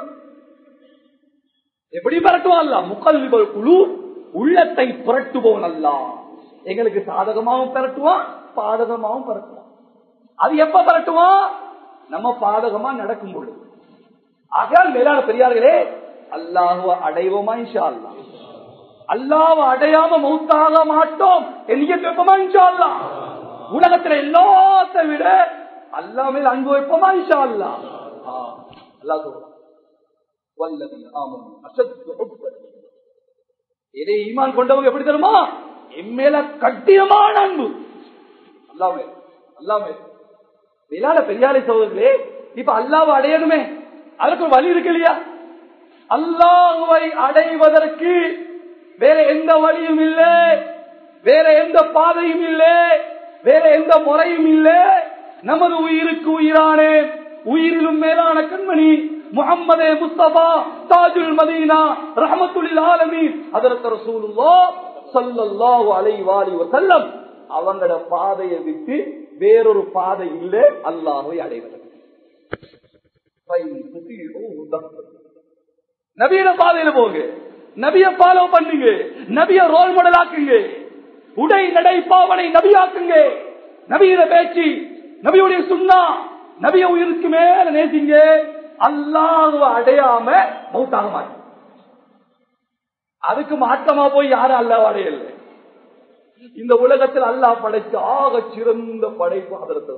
எப்படி பரட்டுவான் அல்ல முக்கல்விகள் குழு உள்ளத்தை புரட்டுபவன் அல்ல எங்களுக்கு சாதகமாவும் பரட்டுவான் பாதகமாவும் பரட்டுவான் அது எப்ப பரட்டுவான் நம்ம பாதகமா நடக்கும் பொழுது ஆகையால் மேலான பெரியார்களே அல்லாஹுவ அடைவோமா இன்ஷா அல்லாஹ் அல்லாஹ் அடையாம மௌத்தாக மாட்டோம் எண்ணிய வைப்போமா இன்ஷா அல்லாஹ் உலகத்துல எல்லாத்தை விட அல்லாஹ் மேல் அன்பு வைப்போமா இன்ஷா அல்லாஹ் ஆ, அல்லாஹ் சொல்றான் வல்லதீன ஆமனு அஷத்து ஹுப்பன். இதே ஈமான் கொண்டவங்க எப்படி தெரியுமா என் மேல கட்டியமான அன்பு அல்லாமே அல்லாமே மேலான பெரியாரை சகோதரர்களே இப்ப அல்லாவை அடையணுமே அதற்கு ஒரு வழி இருக்கு இல்லையா அல்லாஹுவை அடைவதற்கு வேற எந்த வழியும் இல்லை வேற எந்த பாதையும் இல்லை வேற எந்த முறையும் இல்லை நமது உயிருக்கு உயிரானே உயிரிலும் மேலான கண்மணி முகம்மதே முஸ்தபா தாஜுல் மதீனா ரஹமத்துல் ஆலமீன் அதற்கு ரசூலுல்லாஹ் ஸல்லல்லாஹு அலைஹி வாலி வஸல்லம் அவங்களோட பாதையை விட்டு வேறொரு பாதை இல்லை அல்லாஹ்வை அடைவதற்கு ஃபைன் துதீஉஹு தஹ்தது. நபியோட பாதையில போங்க நபிய ஃபாலோ பண்ணுங்க நபிய ரோல் மாடல் ஆக்குங்க உடை நடை பாவனை நபியாக்குங்க நபியோட பேச்சு நபியுடைய சுண்ணா நபிய உயிருக்கு மேல நேசிங்க அல்லாஹ்வை அடையாம மௌத்தாக மாட்டீங்க அதுக்கு மாற்றமா போய் யாரும் அல்லாஹ் அடையல இந்த உலகத்தில் அல்லாஹ் படைச்ச ஆக சிறந்த படைப்பு அதற்கு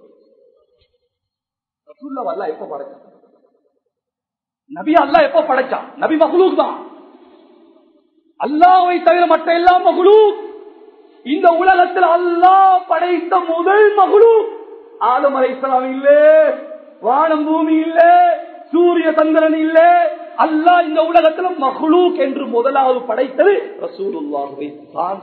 ரசூலுல்லாஹ் அல்லாஹ் எப்ப படைச்சான் நபி அல்லாஹ் எப்ப படைச்சான் நபி மஹ்லூக் தான் அல்லாஹ்வை தவிர மற்ற எல்லாம் மஹ்லூக் இந்த உலகத்தில் அல்லாஹ் படைத்த முதல் மஹ்லூக் ஆதம் அலைஹிஸ்ஸலாம் இல்ல வானம் பூமி இல்ல சூரிய சந்திரன் இல்ல அல்லாஹ் இந்த உலகத்தில் மஹ்லூக் என்று முதலாவது படைத்தது ரசூலுல்லாஹ்வை தான்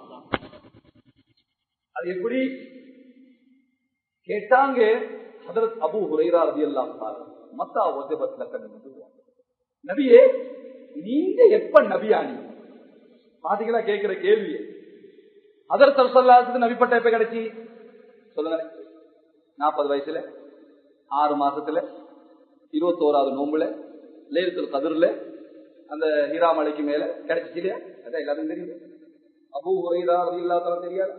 அது எப்படி கேட்டாங்க ஹதரத் அபு ஹுரைரா ரலியல்லாஹு தஆலா மத்தா வஜபத் லக்கன் நபுவா நபியே நீங்க எப்ப நபியானி பாத்தீங்களா கேக்குற கேள்வி ஹதரத் ரசூலுல்லாஹி நபி பட்டம் எப்ப கிடைச்சி சொல்லுங்க நாற்பது வயசுல ஆறு மாசத்துல இருபத்தோராவது நோம்புல லேரத்தில் கதிரில் அந்த ஹீரா மலைக்கு மேல கிடைச்சிச்சு இல்லையா அதான் எல்லாத்தையும் தெரியும் அபு ஹுரைரா ரலியல்லாஹு தெரியாது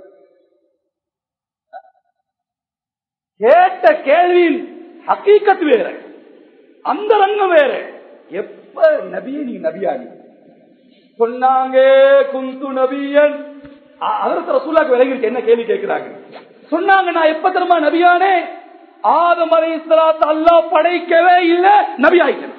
கேட்ட கேள்வியின் ஹக்கீக்கத் வேற அந்த ரங்கம் வேற எப்ப நபியை நீ நபியானி சொன்னாங்க குந்து நபியன் அதற்கு ரசூலாக்கு விலகிருக்கு என்ன கேள்வி கேட்கிறாங்க சொன்னாங்க நான் எப்ப திரும்ப நபியானே ஆதம் அலை இஸ்லாத்து அல்லாஹ் படைக்கவே இல்ல நபி ஆயிட்டேன்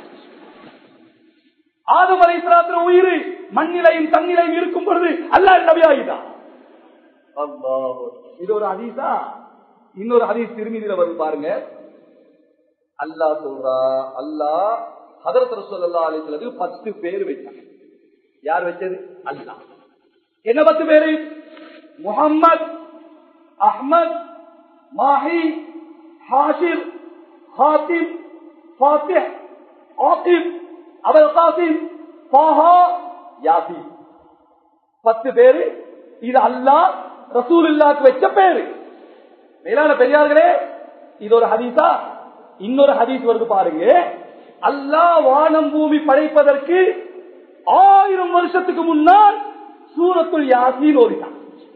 ஆதம் அலை இஸ்லாத்துல உயிர் மண்ணிலையும் தண்ணிலையும் இருக்கும் பொழுது அல்லாஹ் நபி ஆகிட்டான் அல்லாஹ் இது ஒரு ஹதீஸா இன்னொரு ஹதீஸ் திருமதியில வருது பாருங்க அல்லாஹ் சொல்றா அல்லாஹ் ஹதரத் ரசூலுல்லாஹி அலைஹி வஸல்லம் பத்து பேர் வச்சாங்க யார் வச்சது அல்லாஹ் என்ன பத்து பேரு முஹம்மத் அஹ்மத் மாஹி ஹாஷிர் ஹாத்திம் ஃபாத்திஹ் ஆகிப் அபுல் காசிம் ஃபாஹா யாசின் பத்து பேரு இது அல்லாஹ் ரசூலுல்லாஹ்க்கு வச்ச பேரு மேலான பெரியார்களே இது ஒரு ஹதீஸா இன்னொரு ஹதீஸ் வருது பாருங்க அல்லாஹ் வானம் பூமி படைப்பதற்கு ஆயிரம் வருஷத்துக்கு முன்னால் சூரத்துல் யாசீன் ஓதினான்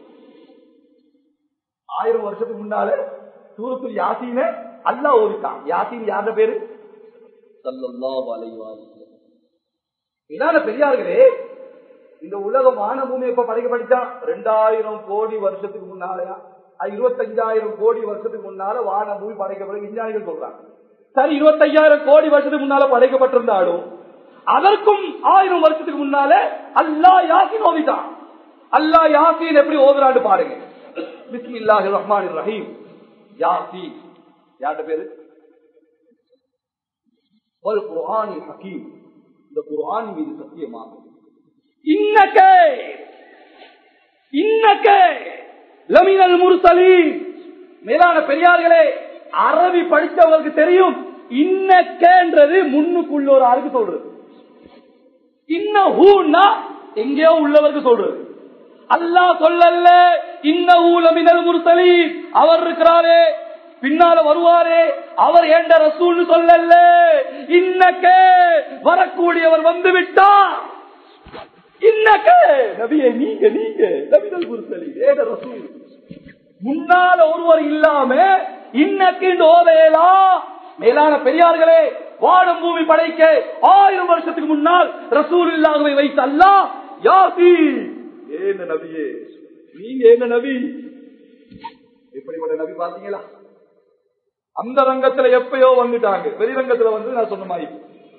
ஆயிரம் வருஷத்துக்கு முன்னால சூரத்துல் யாசீன அல்லாஹ் ஓதிட்டான் யாசீன் யார பேரு ஸல்லல்லாஹு அலைஹி வஸல்லம் இதான பெரியார்களே இந்த உலகம் வான பூமி எப்ப படைக்கப்பட்டுச்சா ரெண்டாயிரம் கோடி வருஷத்துக்கு முன்னாலயா அது இருபத்தஞ்சாயிரம் கோடி வருஷத்துக்கு முன்னால வான பூமி படைக்கப்படும் விஞ்ஞானிகள் சொல்றாங்க சரி இருபத்தையாயிரம் கோடி வருஷத்துக்கு முன்னால படைக்கப்பட்டிருந்தாலும் அதற்கும் ஆயிரம் வருஷத்துக்கு முன்னால அல்லா யாசின் ஓதிட்டான் அல்லா யாசின் எப்படி ஓதுறான்னு பாருங்க பிஸ்மில்லாஹி ரஹ்மான் ரஹீம் யாசின் யார்ட பேரு வல் குர்ஆனில் ஹகீம் இந்த குர்ஆன் மீது சத்தியமாக இன்னக்கே இன்னக்கே லமினல் முர்சலீன் மேலான பெரியார்களே அரபி படித்தவர்களுக்கு தெரியும் இன்னக்கேன்றது முன்னுக்குள்ள ஒரு ஆளுக்கு சொல்றது இன்னஹூன்னா எங்கேயோ உள்ளவருக்கு சொல்றது அல்லாஹ் சொல்லல்ல இன்னஹூலமினல் முர்சலீன் அவர் இருக்கிறாரே பின்னால வருவாரே அவர் ஏண்ட ரசூல்னு சொல்லல்ல இன்னக்கே வரக்கூடியவர் வந்து விட்டார் இன்னக்கே நபியே நீங்க நீங்க நபிகள் முர்சலீன் ஏண்ட ரசூல் முன்னால ஒருவர் இல்லாம இன்னக்கு ஓதையலா மேலான பெரியார்களே வானம் பூமி படைக்க ஆயிரம் வருஷத்துக்கு முன்னால் ரசூல் இல்லாகவே வைத்த அல்லா யாசி ஏன நபியே நீங்க என்ன நபி எப்படிப்பட்ட நபி பாத்தீங்களா அந்த ரங்கத்துல எப்பயோ வந்துட்டாங்க வெளிரங்கத்துல வந்து நான் சொன்ன மாதிரி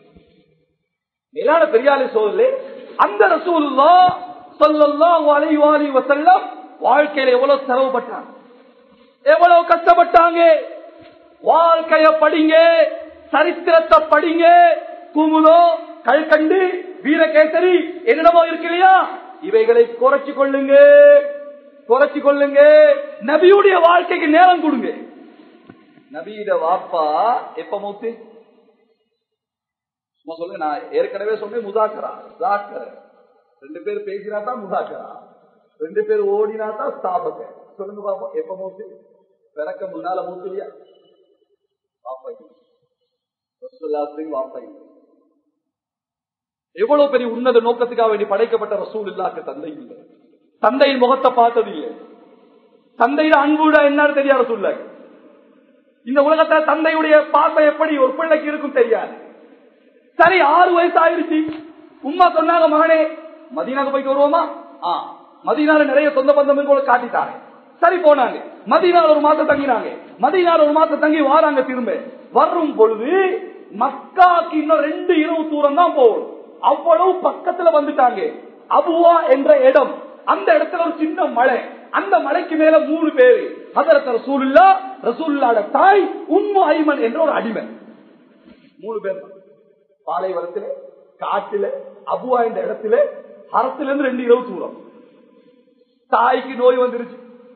மேலான பெரியாரை சோதலே அந்த ரசூலுல்லா சொல்லல்லாஹு அலைஹி வஸல்லம் வஸல்லம் வாழ்க்கையில எவ்வளவு சிரமப்பட்டாங்க எவ்வளவு கஷ்டப்பட்டாங்க வாழ்க்கைய படிங்க சரித்திரத்தை படிங்க குமுதோ கல்கண்டு வீரகேசரி என்னென்னமோ இருக்கு இல்லையா இவைகளை குறைச்சு கொள்ளுங்க குறைச்சு கொள்ளுங்க நபியுடைய வாழ்க்கைக்கு நேரம் கொடுங்க நபியிட வாப்பா எப்ப மூத்து சும்மா சொல்லுங்க நான் ஏற்கனவே சொன்னேன் முதாக்கரா ஜாக்கர ரெண்டு பேர் பேசினா தான் முதாக்கரா ரெண்டு பேர் ஓடினா தான் ஸ்தாபக சொல்லுங்க பாப்போம் எப்ப மூத்து பிறக்க முன்னால மூத்து இல்லையா வாப்பா வாப்பா எவ்வளவு பெரிய உன்னத நோக்கத்துக்காக வேண்டி படைக்கப்பட்ட ரசூல் இல்லாக்க தந்தை இல்லை தந்தையின் முகத்தை பார்த்தது இல்லை தந்தையிட அன்புட என்னன்னு தெரியாத சொல்ல இந்த உலகத்துல தந்தையுடைய பாசம் எப்படி ஒரு பிள்ளைக்கு இருக்கும் தெரியாது சரி ஆறு வயசு ஆயிருச்சு உமா சொன்னாங்க மகனே மதீனாக்கு போயிட்டு வருவோமா ஆ மதீனால நிறைய சொந்த பந்தம் இருக்கு காட்டிட்டாங்க சரி போனாங்க மதீனால ஒரு மாசம் தங்கினாங்க மதீனால ஒரு மாசம் தங்கி வாராங்க திரும்ப வரும் பொழுது மக்காக்கு இன்னும் ரெண்டு இரவு தூரம் தான் போகணும் அவ்வளவு பக்கத்துல வந்துட்டாங்க அபுவா என்ற இடம் அந்த இடத்துல ஒரு சின்ன மலை அந்த மலைக்கு மேல மூணு பேரு ஹதரத் ரசூலுல்லா ரசூலுல்லாட தாய் உம்மு ஐமன் என்ற ஒரு அடிமை மூணு பேர் தான். பாலைவனத்துல காட்டுல அபுவா என்ற இடத்துல அரத்துல இருந்து ரெண்டு இரவு தூரம் தாய்க்கு நோய் வந்துருச்சு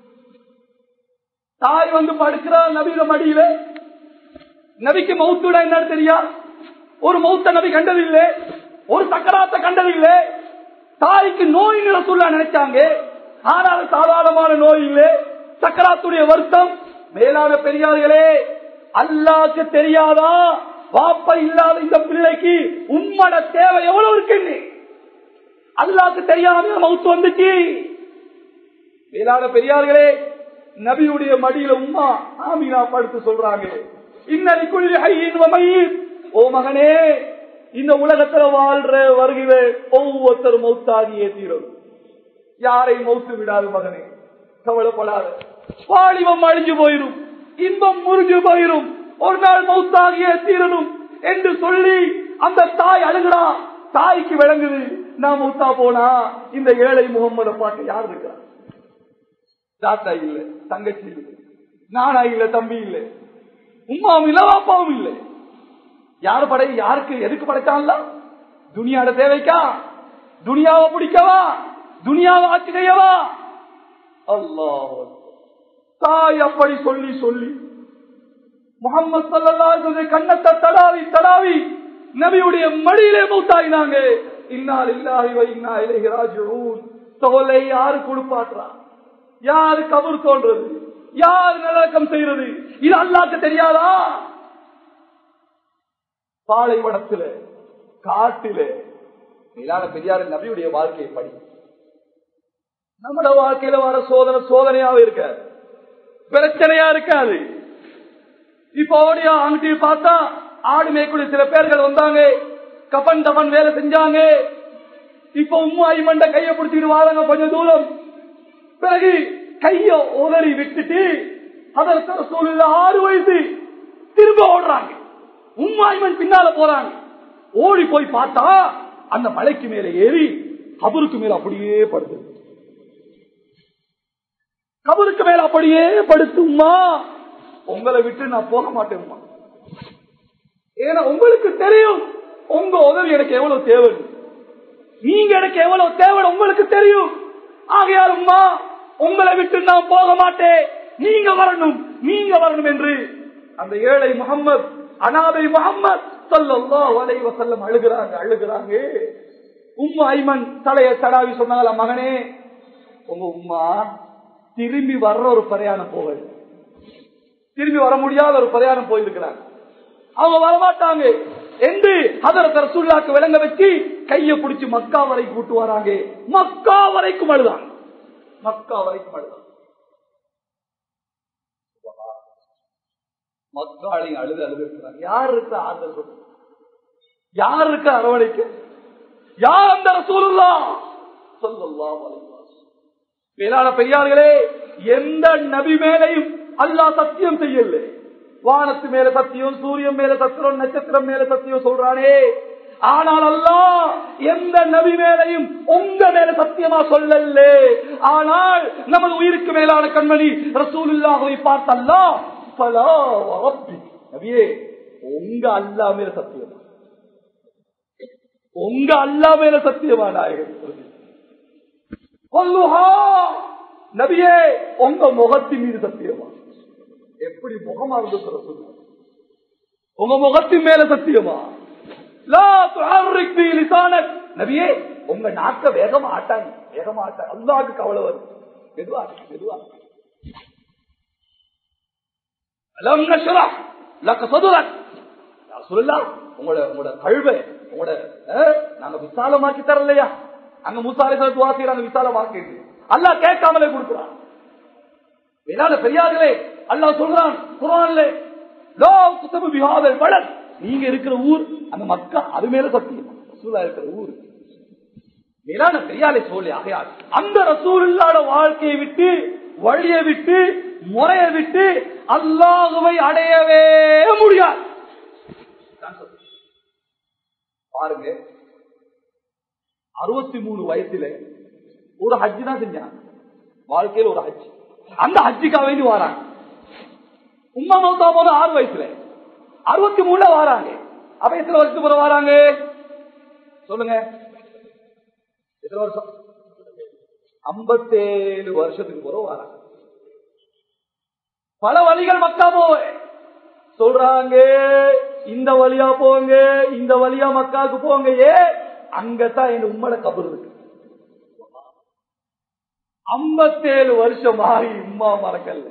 தாய் வந்து படுக்கிறா நபியில மடியில நபிக்கு மௌத்துடா என்னன்னு தெரியா ஒரு மௌத்த நபி கண்டதில்லை ஒரு சக்கராத்த கண்டதில்லை தாய்க்கு நோய் சொல்ல நினைச்சாங்க ஆனால் சாதாரணமான நோய் இல்லை சக்கராத்துடைய வருத்தம் மேலான பெரியார்களே அல்லாக்கு தெரியாதா வாப்ப இல்லாத இந்த பிள்ளைக்கு உம்மட தேவை எவ்வளவு இருக்குன்னு அல்லாக்கு தெரியாம மவுத்து வந்துச்சு மேலான பெரியார்களே நபியுடைய மடியில உம்மா ஆமீனா படுத்து சொல்றாங்க இன்னைக்குள்ள ஹையின் வமையின் ஓ மகனே இந்த உலகத்துல வாழ்ற வருகிற ஒவ்வொருத்தரும் மௌத்தாகியே தீரும் யாரை மௌத்து விடாது மகனே கவலைப்படாத வாலிபம் அழிஞ்சு போயிரும் இன்பம் முறிஞ்சு போயிரும் ஒரு நாள் மௌத்தாகியே தீரணும் என்று சொல்லி அந்த தாய் அழுகிறா தாய்க்கு விளங்குது நான் மௌத்தா போனா இந்த ஏழை முகம்மத பார்க்க யார் இருக்கிறா தாத்தா இல்ல தங்கச்சி இல்ல நானா இல்ல தம்பி இல்ல உமாவும் இல்ல பாப்பாவும் இல்லை யாரு படை யாருக்கு எதுக்கு படைச்சான்ல துனியாட தேவைக்கா துனியாவை பிடிக்கவா துனியாவை ஆட்சி செய்யவா அல்லாஹ் தாய் அப்படி சொல்லி சொல்லி முகமது சல்லா கண்ணத்தை தடாவி தடாவி நபியுடைய மடியிலே மூத்தாயினாங்க இன்னால் இல்லாஹி வை இன்னா இலைஹி ராஜிஊன் தோலை யாரு கொடுப்பாற்றா யாரு கபர் தோன்றது யார் நல்லக்கம் செய்யறது இது அல்லாக்கு தெரியாதா பாலைவனத்திலே காட்டிலே மேலான பெரியாரின் நபியுடைய வாழ்க்கையை படி நம்மட வாழ்க்கையில வர சோதனை சோதனையாவே இருக்க பிரச்சனையா இருக்காது இப்ப ஓடியா அங்கிட்டு பார்த்தா ஆடு மேய்க்குடி சில பேர்கள் வந்தாங்க கபன் தபன் வேலை செஞ்சாங்க இப்ப உம்மா ஐமண்ட கைய பிடிச்சிட்டு வாழங்க கொஞ்சம் தூரம் பிறகு கைய உதறி விட்டுட்டு அதற்கு சூழ்நிலை ஆறு வயசு திரும்ப ஓடுறாங்க உம்மாய்மன் பின்னால போறாங்க ஓடி போய் பார்த்தா அந்த மலைக்கு மேல ஏறி கபருக்கு மேல அப்படியே படுது கபருக்கு மேல அப்படியே படுத்தும்மா உங்களை விட்டு நான் போக மாட்டேன்மா ஏன்னா உங்களுக்கு தெரியும் உங்க உதவி எனக்கு எவ்வளவு தேவை நீங்க எனக்கு எவ்வளவு தேவை உங்களுக்கு தெரியும் ஆகையாலும்மா உங்களை விட்டு நான் போக மாட்டேன் நீங்க வரணும் நீங்க வரணும் என்று அந்த ஏழை முகம்மது அனாதை முகம்மது சொல்லல்லோ அலை வசல்லம் அழுகிறாங்க அழுகிறாங்க உம்மா ஐமன் தலைய தடாவி சொன்னாங்களா மகனே உங்க உம்மா திரும்பி வர்ற ஒரு பிரயாணம் போவது திரும்பி வர முடியாத ஒரு பிரயாணம் போயிருக்கிறாங்க அவங்க வரமாட்டாங்க என்று அதற்கு ரசூல்லாக்கு விளங்க வச்சு கைய பிடிச்சு மக்கா வரைக்கும் கூட்டு வராங்க மக்கா வரைக்கும் அழுதாங்க மக்கா வரைக்கும் அழுதாங்க மக்காளி அழுது அழுது இருக்கிறாங்க யார் இருக்க ஆறுதல் சொல்லுங்க யார் இருக்க அரவணைக்கு யார் அந்த ரசூலுல்லா சொல்லலாம் மேலான பெரியார்களே எந்த நபி மேலையும் அல்லாஹ் சத்தியம் செய்யல வானத்து மேல சத்தியம் சூரியன் மேல சத்திரம் நட்சத்திரம் மேல சத்தியம் சொல்றானே ஆனால் அல்லா எந்த நபி மேலையும் உங்க மேல சத்தியமா சொல்லல ஆனால் நமது உயிருக்கு மேலான கண்மணி ரசூலுல்லாஹை பார்த்தல்லா பலா ரப்பி நபியே உங்க அல்லா மேல சத்தியமா உங்க அல்லா மேல சத்தியமா நாயகன் கொல்லுஹா நபியே உங்க முகத்தின் மீது சத்தியமா எப்படி முகமா இருந்து சொல்லுங்க உங்க முகத்தின் மேல சத்தியமா லா துஹர்ரிக் பி லிசானக் நபியே உங்க நாக்க வேகமா ஆட்டாங்க வேகமா ஆட்டாங்க அல்லாஹ்க்கு கவலை வரும் மெதுவா மெதுவா அலம் நஷ்ரஹ் லக சதுரக் யா ரசூலுல்லாஹ் உங்களோட உங்களோட கல்வை உங்களோட அஹ், நாங்க விசாலமாக்கி தரலையா அங்க மூசாலை துவா செய்யறாங்க விசாலமாக்கி அல்லாஹ் கேட்காமலே கொடுக்குறான் வேளாண் பெரியார்களே அல்லாஹ் சொல்றான் குரான்ல லோ குத்தபு பிஹாதல் வளர் நீங்க இருக்கிற ஊர் அந்த மக்கா அது மேல சத்தியம் ரசூலா இருக்கிற ஊர் மேலான பெரியாலை சொல்லி ஆகையால் அந்த ரசூலுல்லாட வாழ்க்கையை விட்டு வழியை விட்டு முறையை விட்டு அல்லாஹுவை அடையவே முடியாது பாருங்க அறுபத்தி மூணு வயசுல ஒரு ஹஜ்ஜி தான் செஞ்சாங்க வாழ்க்கையில ஒரு ஹஜ் அந்த ஹஜ்ஜிக்காக வேண்டி வராங்க உம்மா மௌத்தா போது ஆறு வயசுல அறுபத்தி மூணுல வராங்க அப்ப எத்தனை வருஷத்துக்கு பிறகு வராங்க சொல்லுங்க எத்தனை வருஷம் ஐம்பத்தேழு வருஷத்துக்கு பிறகு வராங்க பல வழிகள் மக்கா போவே சொல்றாங்க இந்த வழியா போங்க இந்த வழியா மக்காவுக்கு போங்க ஏ அங்கதான் என் உம்மட கபர் இருக்கு ஐம்பத்தேழு வருஷம் ஆகி உம்மா மறக்கல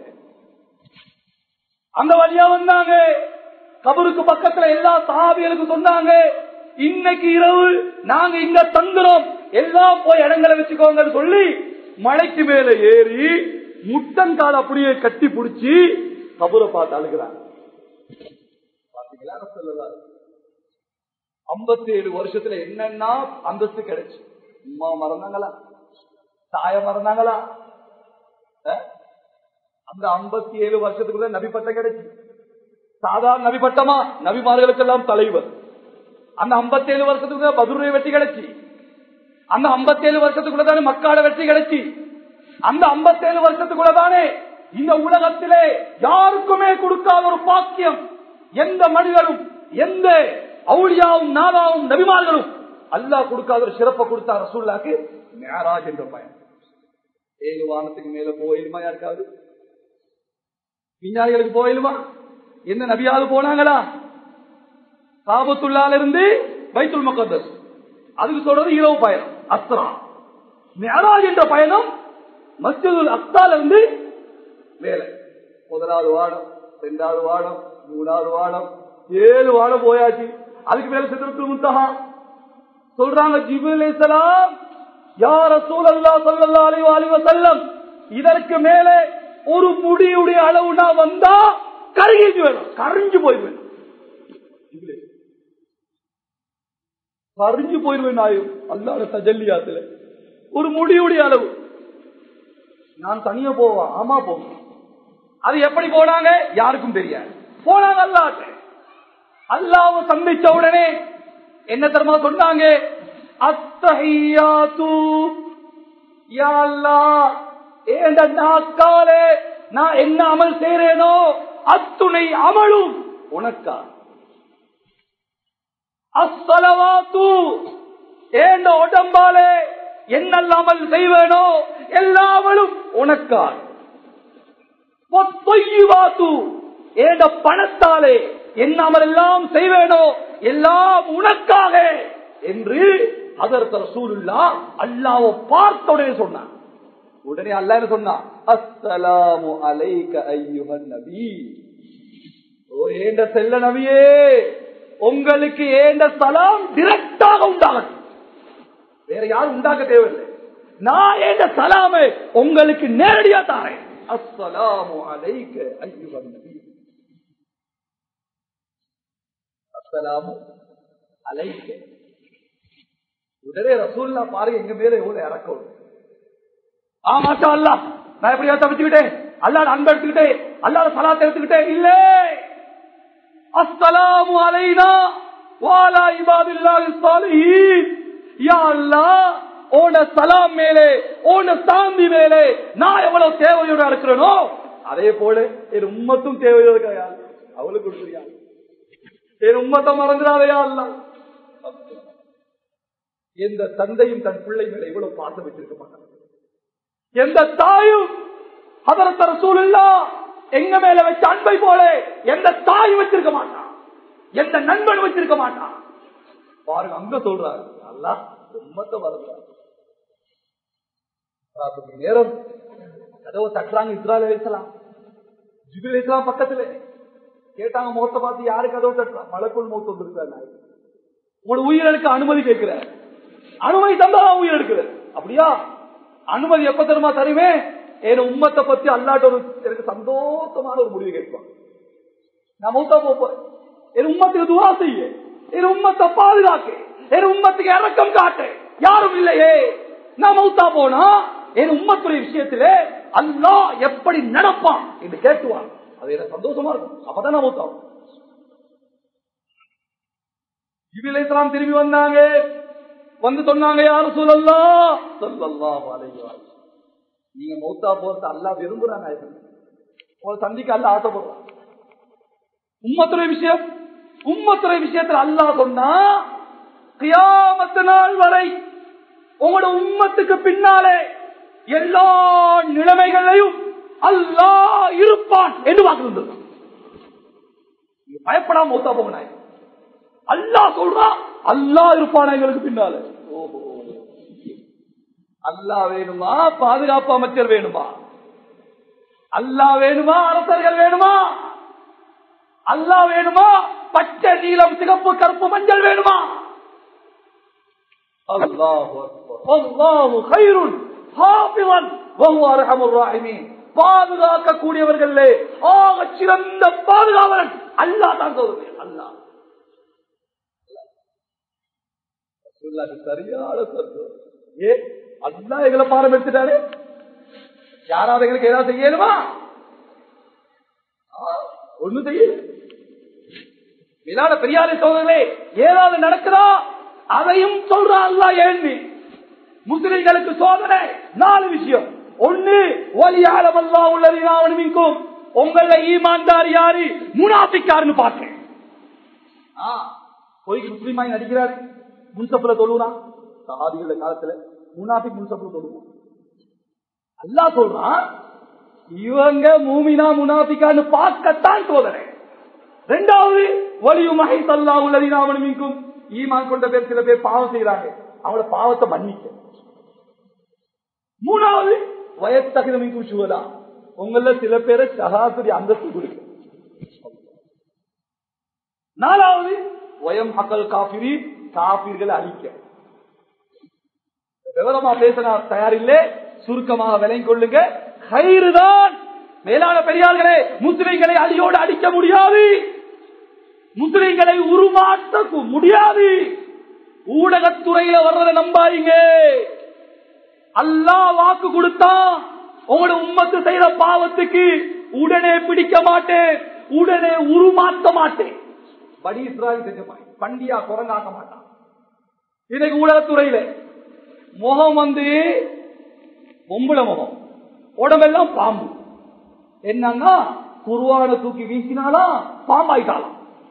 அந்த வழியா வந்தாங்க கபருக்கு பக்கத்துல எல்லா சாபிகளுக்கும் சொன்னாங்க இன்னைக்கு இரவு நாங்க இங்க தங்குறோம் எல்லாம் போய் இடங்களை வச்சுக்கோங்கன்னு சொல்லி மலைக்கு மேல ஏறி முட்டங்கால் அப்படியே கட்டி பிடிச்சி கபரை பார்த்து அழுகிறாங்க பாத்தீங்களா சொல்லலாம் ஐம்பத்தி ஏழு வருஷத்துல என்னன்னா அந்தஸ்து கிடைச்சு அம்மா மறந்தாங்களா தாய மறந்தாங்களா அஹ்? அந்த ஐம்பத்தி ஏழு வருஷத்துக்குள்ள நபி பட்டம் கிடைச்சு சாதாரண நபி பட்டமா நபிமார்களுக்கெல்லாம் தலைவர் அந்த ஐம்பத்தி ஏழு வருஷத்துக்குள்ள பதுரை வெற்றி கிடைச்சி அந்த ஐம்பத்தி ஏழு வருஷத்துக்குள்ள தானே மக்காட வெற்றி கிடைச்சி அந்த ஐம்பத்தி ஏழு வருஷத்துக்குள்ள தானே இந்த உலகத்திலே யாருக்குமே கொடுக்காத ஒரு பாக்கியம் எந்த மனிதனும் எந்த அவுளியாவும் நாதாவும் நபிமார்களும் அல்லாஹ் கொடுக்காத ஒரு சிறப்பை கொடுத்தா ரசூல்லாக்கு மேராஜ் என்ற பயன் ஏழு வானத்துக்கு மேல போயிடுமா யாருக்காவது விஞ்ஞானிகளுக்கு போயிடுமா எந்த நபியாவது போனாங்களா காபத்துள்ளால இருந்து பைத்துல் முகத்தஸ் அதுக்கு சொல்றது இரவு பயணம் அஸ்ரா மேராஜ் என்ற பயணம் மஸ்ஜிதுல் அக்தால இருந்து மேலே முதலாவது வாடம் இரண்டாவது வாடம் மூணாவது வாடம் ஏழு வாடம் போயாச்சு அதுக்கு மேல சிதறத்து முத்தகா சொல்றாங்க ஜிபுல் இஸ்லாம் யார் ரசூல் அல்லா சொல்லல்லா அலைவ அலைவ செல்லம் இதற்கு மேலே ஒரு முடியுடைய அளவுனா வந்தா கருகிட்டு வேணும் கரைஞ்சு போயிடுவேன் கரைஞ்சு போயிடுவேன் நாயும் அல்லாத தஜல்லியாத்துல ஒரு முடியுடைய அளவு நான் தனியா போவா ஆமா போவேன் அது எப்படி போனாங்க யாருக்கும் தெரியாது போனாங்க அல்லாட்ட அல்லாவை சந்திச்ச உடனே என்ன தெரியுமா சொன்னாங்க அத்தஹியாத்து யா அல்லாஹ் ஏண்ட நாக்காலே நான் என்ன அமல் செய்றேனோ அத்துணை அமலும் உனக்கா அஸ்ஸலவாத்து ஏண்ட உடம்பாலே என்னெல்லாம் அமல் செய்வேனோ எல்லா அமலும் உனக்கா பொய்யுவாத்து ஏண்ட பணத்தாலே என்ன அமல் எல்லாம் செய்வேனோ எல்லாம் உனக்காக என்று அதற்கு ரசூலுல்லா அல்லாஹ்வை பார்த்த உடனே சொன்னான் உடனே அல்லாஹ் என்ன சொன்னான் அஸ்ஸலாமு அலைக ஐயுஹன் நபி ஓ ஏண்ட செல்ல நபியே உங்களுக்கு ஏண்ட சலாம் டிரெக்டாக உண்டாகட்டும் வேற யாரும் உண்டாக்க தேவையில்லை நான் ஏண்ட சலாமை உங்களுக்கு நேரடியா தாரேன் அஸ்ஸலாமு அலைக ஐயுஹன் நபி அஸ்ஸலாமு அலைக உடனே ரசூல்லா பாருங்க எங்க மேல எவ்வளவு இறக்கம் ஆமாட்டா அல்லா நான் எப்படியா தப்பிச்சுக்கிட்டேன் அல்லாட அன்பு எடுத்துக்கிட்டேன் அல்லாட சலாத்தை எடுத்துக்கிட்டேன் இல்ல அஸ்ஸலாமு அலைனா வாலா இபாதில்லாஹி ஸாலிஹீன் யா அல்லாஹ் ஓன சலாம் மேலே ஓன சாந்தி மேலே நான் எவ்வளவு தேவையோட இருக்கிறேனோ அதே போல என் உம்மத்தும் தேவையோட இருக்கிறா அவளுக்கு கொடுக்குறியா என் உம்மத்தை மறந்துடாதையா அல்ல எந்த தந்தையும் தன் பிள்ளை மேல இவ்வளவு பாசம் வச்சிருக்க மாட்டாங்க எந்த தாயும் அதரத்தர சூழல்லா எங்க மேல வச்ச அன்பை போல எந்த தாயும் வச்சிருக்க மாட்டான் எந்த நண்பன் வச்சிருக்க மாட்டான் பாருங்க அங்க சொல்றாரு அல்லா உம்மத்தை மறந்துறாரு நேரம் கதவை தட்டுறாங்க இஸ்ராயல் அலிசலாம் ஜிபில் இஸ்லாம் பக்கத்துல கேட்டாங்க முகத்தை பார்த்து யாரு கதவை தட்டுறான் மலக்குள் மூத்து வந்திருக்காரு உங்களோட உயிரெடுக்க அனுமதி கேட்கிற அனுமதி தந்தா உயிர் எடுக்கிற அப்படியா அனுமதி எப்ப தருமா தருவே என் உம்மத்தை பத்தி அல்லாட்ட ஒரு எனக்கு சந்தோஷமான ஒரு முடிவு கேட்பான் நான் மூத்தா போப்பேன் என் உம்மத்துக்கு துவா செய்ய என் உம்மத்தை பாதுகாக்க என் உம்மத்துக்கு இறக்கம் காட்டு யாரும் இல்லையே நான் மௌத்தா போனா என் உம்மத்துடைய விஷயத்திலே அல்லா எப்படி நடப்பான் என்று கேட்டுவான் அது எனக்கு சந்தோஷமா இருக்கும் அப்பதான் நான் மௌத்தா இவிலாம் திரும்பி வந்தாங்க வந்து சொன்னாங்க யாரும் சொல்லலாம் சொல்லலாம் நீங்க மௌத்தா போறது அல்லா விரும்புறாங்க உங்களை சந்திக்க அல்ல ஆசைப்படுறான் உம்மத்துறை விஷயம் உம்மத்துறை விஷயத்துல அல்லா சொன்னா கியாமத்து நாள் வரை உங்களோட உம்மத்துக்கு பின்னாலே எல்லா நிலைமைகளையும் அல்லா இருப்பான் என்று வாக்கு பயப்படாம மௌத்தா போங்க அல்லா சொல்றான் அல்லா இருப்பானா எங்களுக்கு பின்னால ஓஹோ அல்லா வேணுமா பாதுகாப்பு அமைச்சர் வேணுமா அல்லா வேணுமா அரசர்கள் வேணுமா அல்லா வேணுமா பச்சை நீலம் சிகப்பு கருப்பு மஞ்சள் வேணுமா பாதுகாக்கக்கூடியவர்களே ஆக சிறந்த பாதுகாவலன் அல்லா தான் சொல்லுங்க அல்லா சரியான சொர்க்கம் ஏ அல்லா எங்களை பாடம் எடுத்துட்டாரு யாராவது எங்களுக்கு ஏதாவது செய்யணுமா ஒண்ணு செய்யல விழாட பெரியாரை சோதரே ஏதாவது நடக்குதா அதையும் சொல்றா அல்லா ஏழ்வி முஸ்லிம்களுக்கு சோதனை நாலு விஷயம் ஒண்ணு ஒலியாளம் அல்லா உள்ளதினாவனுமிக்கும் உங்கள ஈமான்தார் யாரு முனாபிக்காருன்னு பார்த்தேன் போய் முஸ்லீமாய் நடிக்கிறாரு முன்சப்புல தொழுறான் சகாதிகள காலத்துல முனாபி முன்சப்புல தொழுவான் அல்லா சொல்றான் இவங்க மூமினா முனாபிக்கான்னு பார்க்கத்தான் சோதனை ரெண்டாவது வலியு மகை சல்லா உள்ளதினாவனுமிக்கும் ஈமான் கொண்ட பேர் சில பேர் பாவம் செய்யறாங்க அவங்களோட பாவத்தை மன்னிக்க மூணாவது வயத்தகுதமைக்கும் சுவதா உங்கள சில பேரை சகாசுரி அந்தஸ்து கொடுக்க நாலாவது ஒயம் அக்கல் காபிரி காபிர்களை அழிக்க விவரமா பேச நான் தயாரில்லை சுருக்கமாக விலை கொள்ளுங்க கயிறு தான் மேலான பெரியார்களே முஸ்லிம்களை அடியோடு அடிக்க முடியாது முஸ்லிம்களை உருமாற்ற முடியாது ஊடகத்துறையில வர்றதை நம்பாதீங்க அல்லாஹ் வாக்கு கொடுத்தா உங்களோட உம்மத்து செய்யற பாவத்துக்கு உடனே பிடிக்க மாட்டேன் உடனே உருமாற்ற மாட்டேன் படி இஸ்ராயல் செஞ்ச மாதிரி பண்டியா குரங்காக்க மாட்டான் இன்னைக்கு ஊடகத்துறையில முகம் வந்து பொம்பளை முகம் உடம்பெல்லாம் பாம்பு என்னன்னா குருவான தூக்கி வீசினாலாம் பாம்பாயிட்டாலாம்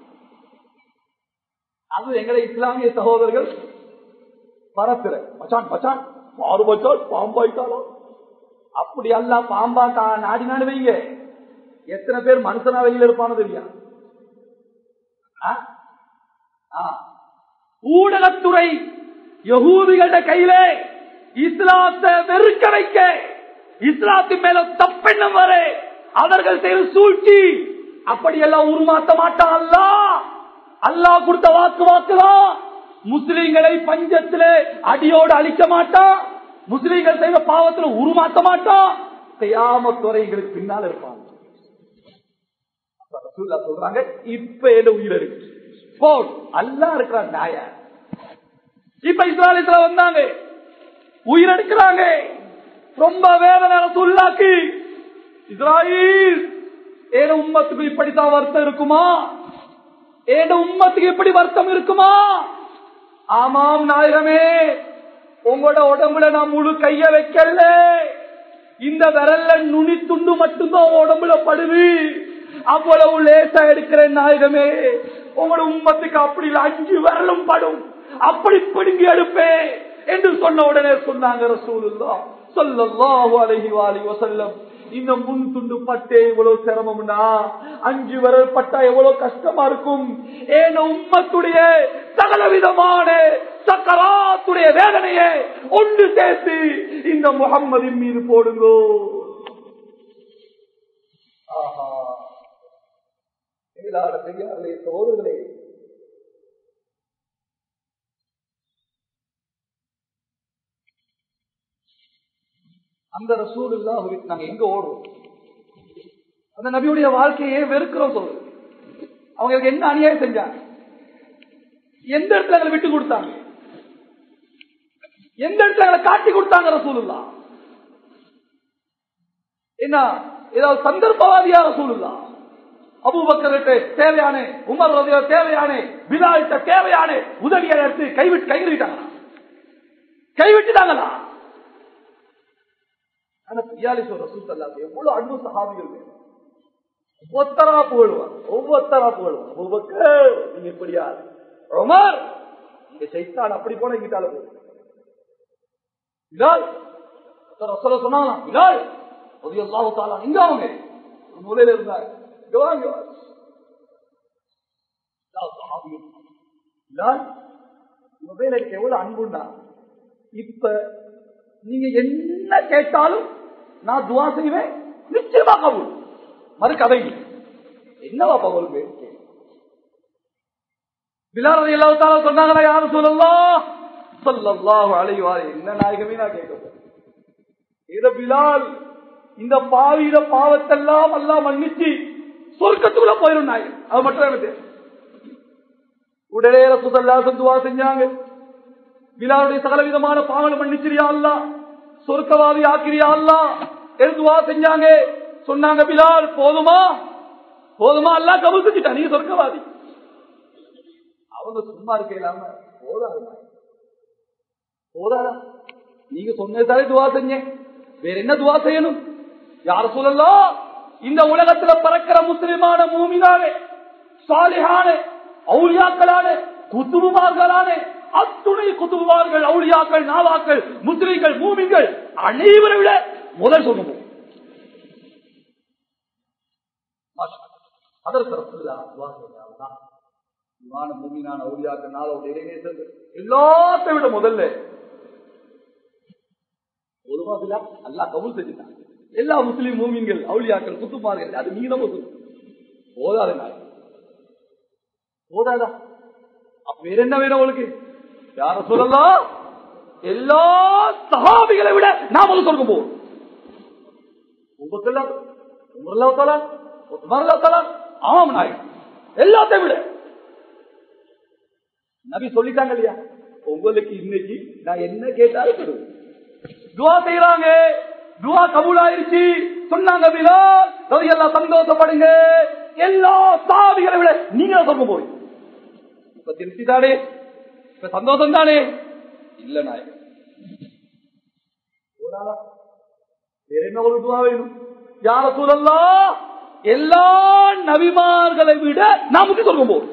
அது எங்களை இஸ்லாமிய சகோதரர்கள் பரத்துற மச்சான் மச்சான் பாரு மச்சான் பாம்பாயிட்டாலும் அப்படி அல்ல பாம்பா கா- நாடினாலும் வைங்க எத்தனை பேர் மனுஷனா வெளியில இருப்பானு தெரியா ஆ? ஆ. ஊடகத்துறை யகூதிகள கையிலே இஸ்லாத்தை வெறுக்க வைக்க இஸ்லாத்தின் மேல தப்பெண்ணம் வர அவர்கள் செய்த சூழ்ச்சி அப்படியெல்லாம் உருமாற்ற மாட்டான் அல்லாஹ் அல்லாஹ் கொடுத்த வாக்கு வாக்குதான் முஸ்லிம்களை பஞ்சத்திலே அடியோடு அழிக்க மாட்டான் முஸ்லிம்கள் செய்த பாவத்துல உருமாற்ற மாட்டான் செய்யாமத்துறைகளுக்கு பின்னால் இருப்பான் அப்ப ரசூலுல்லாஹ் சொல்றாங்க இப்ப என்ன உயிர் இருக்கு போன் அல்லா இருக்கிறான் நாய இப்ப இஸ்ராயத்துல வந்தாங்க உயிரெடுக்கிறாங்க ரொம்ப வேதனை ரசூலுல்லாக்கு இஸ்ராயில் ஏன உம்மத்துக்கு இப்படித்தான் வருத்தம் இருக்குமா ஏன உம்மத்துக்கு இப்படி வருத்தம் இருக்குமா ஆமாம் நாயகமே உங்களோட உடம்புல நான் முழு கைய வைக்கல இந்த விரல்ல நுனி துண்டு மட்டும்தான் உன் உடம்புல படுது அவ்வளவு லேசா எடுக்கிறேன் நாயகமே உங்களோட உம்மத்துக்கு அப்படி இல்ல, அஞ்சு விரலும் படும் அப்படி பிடுங்கி எடுப்பேன் என்று சொன்ன உடனே சொன்னாங்க ரசூலுல்லாஹ் ஸல்லல்லாஹு அலைஹி வஆலிஹி வஸல்லம் இந்த முன் துண்டு பட்டே இவ்வளவு சிரமம்னா அஞ்சு விரல் பட்டா எவ்வளவு கஷ்டமா இருக்கும் ஏன உம்மத்துடைய சகல விதமான சக்கராத்துடைய வேதனையை ஒன்று சேர்த்து இந்த முகம்மதின் மீது போடுங்கோ ஆஹா மேலான பெரியார்களே சோதர்களே அந்த ரசூல் நாங்க எங்க ஓடுறோம் அந்த நபியுடைய வாழ்க்கையை வெறுக்கிறோம் சொல்லு அவங்களுக்கு என்ன அநியாயம் செஞ்சாங்க எந்த இடத்துல எங்களை விட்டு கொடுத்தாங்க எந்த இடத்துல எங்களை காட்டி கொடுத்தாங்க ரசூலுல்லா என்ன ஏதாவது சந்தர்ப்பவாதியா ரசூலுல்லா அபூபக்கர்கிட்ட தேவையான உமர் ரதியா தேவையான பிலால்கிட்ட தேவையான உதவியை எடுத்து கைவிட்டு கைவிட்டாங்களா கைவிட்டுட்டாங்களா ஆனா பியாலி சொல்ற சூத்தல்லாது எவ்வளவு அன்பு சகாபிகள் வேணும். ஒவ்வொருத்தரா புகழுவார் ஒவ்வொருத்தரா புகழுவார் அபூபக்கர் நீங்க இப்படியா உமர் நீங்க சைத்தான் அப்படி போன கிட்டால போகும் பிலால் ரசோல சொன்னாங்க பிலால் ரலியல்லாஹு தஆலா இங்க அவங்க ஒரு மூலையில இருந்தாங்க இங்க வா, இங்க வா. பிலால் சஹாபிகள். பிலால் உங்க மேல எனக்கு எவ்வளவு அன்புண்டா இப்ப நீங்க என்ன கேட்டாலும் நான் துவா செய்வேன் நிச்சயமா கபூல் மறு கதை என்னவா பகவல் பேர் பிலால் எல்லாத்தால சொன்னாங்களா யாரும் சொல்லலாம் சொல்லல்லாஹு அலைஹி வாரி என்ன நாயகமே நான் கேட்க இத பிலால் இந்த பாவியில பாவத்தெல்லாம் எல்லாம் மன்னிச்சு சொர்க்கத்துக்குள்ள போயிரும் நாயகம் அது மட்டும் எனக்கு தெரியும். உடனே ரசூசல்லா துவா செஞ்சாங்க பிலாலுடைய சகல விதமான பாவனை மன்னிச்சிரியா அல்லா சொர்க்கவாதி ஆக்கிரியா அல்லா எழுதுவா செஞ்சாங்க சொன்னாங்க பிலால் போதுமா போதுமா அல்லா கபூல் செஞ்சுட்டா நீ சொர்க்கவாதி அவங்க சும்மா இருக்க இல்லாம போதாது போதாதா நீங்க சொன்னதாலே துவா செஞ்சேன் வேற என்ன துவா செய்யணும் யார சொல்லலாம் இந்த உலகத்துல பறக்கிற முஸ்லிமான மூமினானே சாலிஹான அவுலியாக்களான குத்துபுமார்களான அத்துணை குத்துபுமார்கள் அவுலியாக்கள் நாவாக்கள் முஸ்லிம்கள் மூமின்கள் அனைவரை விட முதல் சொல்லுவோம் அதற்கு ரசூலுல்லாஹ் துவா செய்றாங்க இமான மூமினான அவுலியாக்கள் நாளோட இறைநேசர்கள் எல்லாத்தை விட முதல்ல பொதுவா பில்லா அல்லாஹ் கபூல் செஞ்சுட்டான் எல்லா முஸ்லிம் மூமின்கள் அவுலியாக்கள் குத்துமார்கள் அது நீளமும் போதாத நாள் போதாதா அப்ப வேற என்ன வேணும் உங்களுக்கு யார சொல்லலாம் எல்லா சகாபிகளை விட நாம வந்து சொர்க்கம் போவோம் உங்களுக்கெல்லாம் உங்களெல்லாம் தலான் உமரெல்லாம் தலான் ஆமாம் நாயகம் எல்லாத்தையும் விட நபி சொல்லிட்டாங்க இல்லையா உங்களுக்கு இன்னைக்கு நான் என்ன கேட்டாலும் தருவேன் துவா செய்யறாங்க துவா கபூல் ஆயிருச்சு சொன்னாங்க பிலால் ரவி எல்லாம் சந்தோஷப்படுங்க எல்லா சாவிகளை விட நீங்க சொல்ல போய் இப்ப திருப்தி தானே இப்ப சந்தோஷம் தானே இல்ல நாயகம் போதாதா? வேற என்ன ஒரு துவா வேணும் யார சூழல்லாம் எல்லா நபிமார்களை விட நமக்கு சொல்ல போறோம்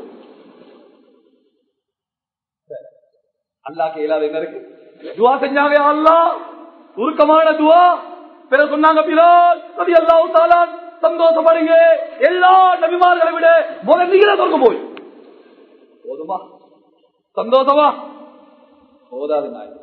அல்லாஹ் இயலாத என்ன இருக்கு துவா செஞ்சாங்க யா அல்லாஹ் உருக்கமான துவா பிற சொன்னாங்க பிலால் ரதி அல்லாஹ் தாலான் சந்தோஷப்படுங்க எல்லா நபிமார்களை விட முதல் நீங்களே சொல்ல போய் போதுமா சந்தோஷமா போதாது நாய்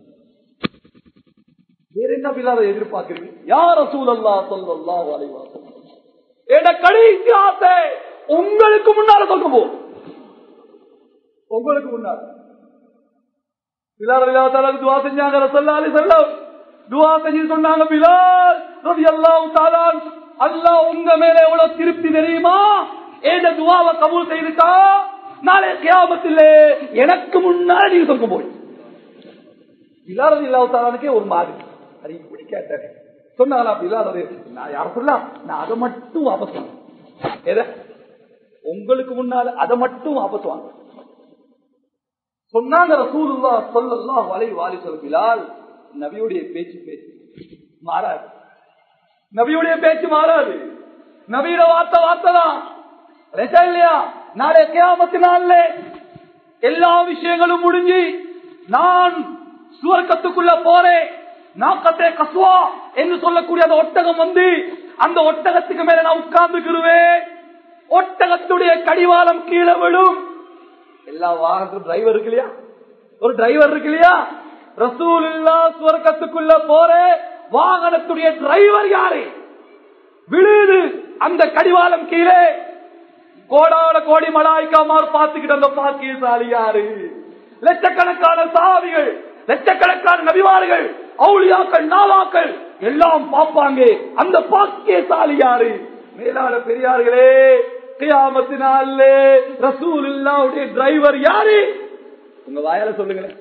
வேற என்ன பிலாத எதிர்பார்க்கிறீங்க யார சூழல்லா சொல்லல்லா வலைவா என கடைசி ஆசை உங்களுக்கு முன்னால சொல்ல போ உங்களுக்கு முன்னால பிலால் அல்லாஹ் துவா செஞ்சாங்க ரசல்லா அலி செல்லம் துவா செஞ்சு சொன்னாங்க பிலால் ரவி அல்லாஹ் தாலான் அல்லாஹ் உங்க மேல எவ்வளவு திருப்தி தெரியுமா ஏத துவாவை கபூல் செய்துட்டா நாளை கியாமத்திலே எனக்கு முன்னாடி நீங்க சொல்ல போய் பிலால் ரவி அல்லாஹ் தாலானுக்கே ஒரு மாதிரி அது இப்படி கேட்டேன் சொன்னாங்களா பிலால் ரவி நான் யார சொல்லலாம் நான் அதை மட்டும் வாபஸ் வாங்க எதை உங்களுக்கு முன்னால அதை மட்டும் வாபஸ் வாங்க சொன்னாங்க ரசூலுல்லா சொல்லல்லாம் வலை வாலி சொல் பிலால் நபியுடைய பேச்சு பேச்சு மாறாது நபியுடைய பேச்சு மாறாது நபியோட வார்த்தை வார்த்தை தான் ரைட்டா இல்லையா நாளை கியாமத்து நாள்ல எல்லா விஷயங்களும் முடிஞ்சு நான் சுவர்க்கத்துக்குள்ள போறேன் நாக்கத்தே கசுவா என்று சொல்லக்கூடிய அந்த ஒட்டகம் வந்து அந்த ஒட்டகத்துக்கு மேல நான் உட்கார்ந்துக்கிடுவேன் ஒட்டகத்துடைய கடிவாளம் கீழே விடும் எல்லா வாகனத்துக்கும் டிரைவர் இருக்கு இல்லையா ஒரு டிரைவர் இருக்கு இல்லையா ரசூல் இல்லா சுவர்க்கத்துக்குள்ள போற வாகனத்துடைய டிரைவர் யாரு விழுது அந்த கடிவாளம் கீழே கோடான கோடி மலாய்க்காமார் பார்த்துக்கிட்டு அந்த பாக்கியசாலி யாரு லட்சக்கணக்கான சாவிகள் லட்சக்கணக்கான நபிமார்கள் அவுளியாக்கள் நாவாக்கள் எல்லாம் பார்ப்பாங்க அந்த பாக்கியசாலி யாரு மேலான பெரியார்களே கியாமத்தினால ரசூல் இல்லாவுடைய டிரைவர் யாரு உங்க வாயால சொல்லுங்களேன்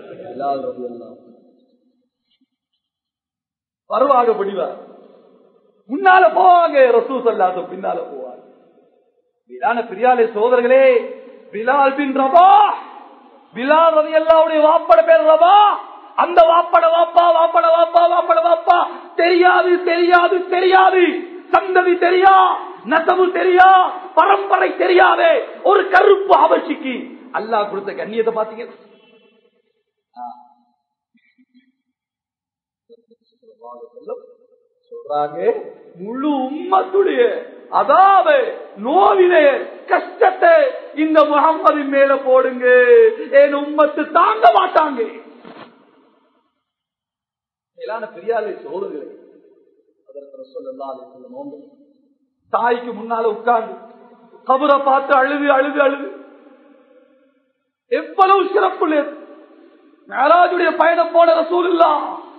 வருவாங்க படிவார் முன்னால போவாங்க ரசூ சொல்லாத பின்னால போவாங்க பிலான பிரியாலே சோதர்களே பிலால் பின் ரபா பிலால் ரவி அல்லாவுடைய வாப்பட பேர் ரபா அந்த வாப்பட வாப்பா வாப்பட வாப்பா வாப்பட வாப்பா தெரியாது தெரியாது தெரியாது சந்ததி தெரியா நசவு தெரியா பரம்பரை தெரியாதே ஒரு கருப்பு அவசிக்கு அல்லாஹ் கொடுத்த கண்ணியத்தை பாத்தீங்க சொல்றாங்க முழு உம்மத்துடைய அதாவது நோவிலே கஷ்டத்தை இந்த முகம்மதின் மேல போடுங்க என் உம்மத்து தாங்க மாட்டாங்க மேலான பெரியாரை சோழுகிறேன் தாய்க்கு முன்னால உட்கார்ந்து கபரை பார்த்து அழுது அழுது அழுது எவ்வளவு சிறப்பு மேராஜுடைய பயணம் போன ரசூல் இல்லா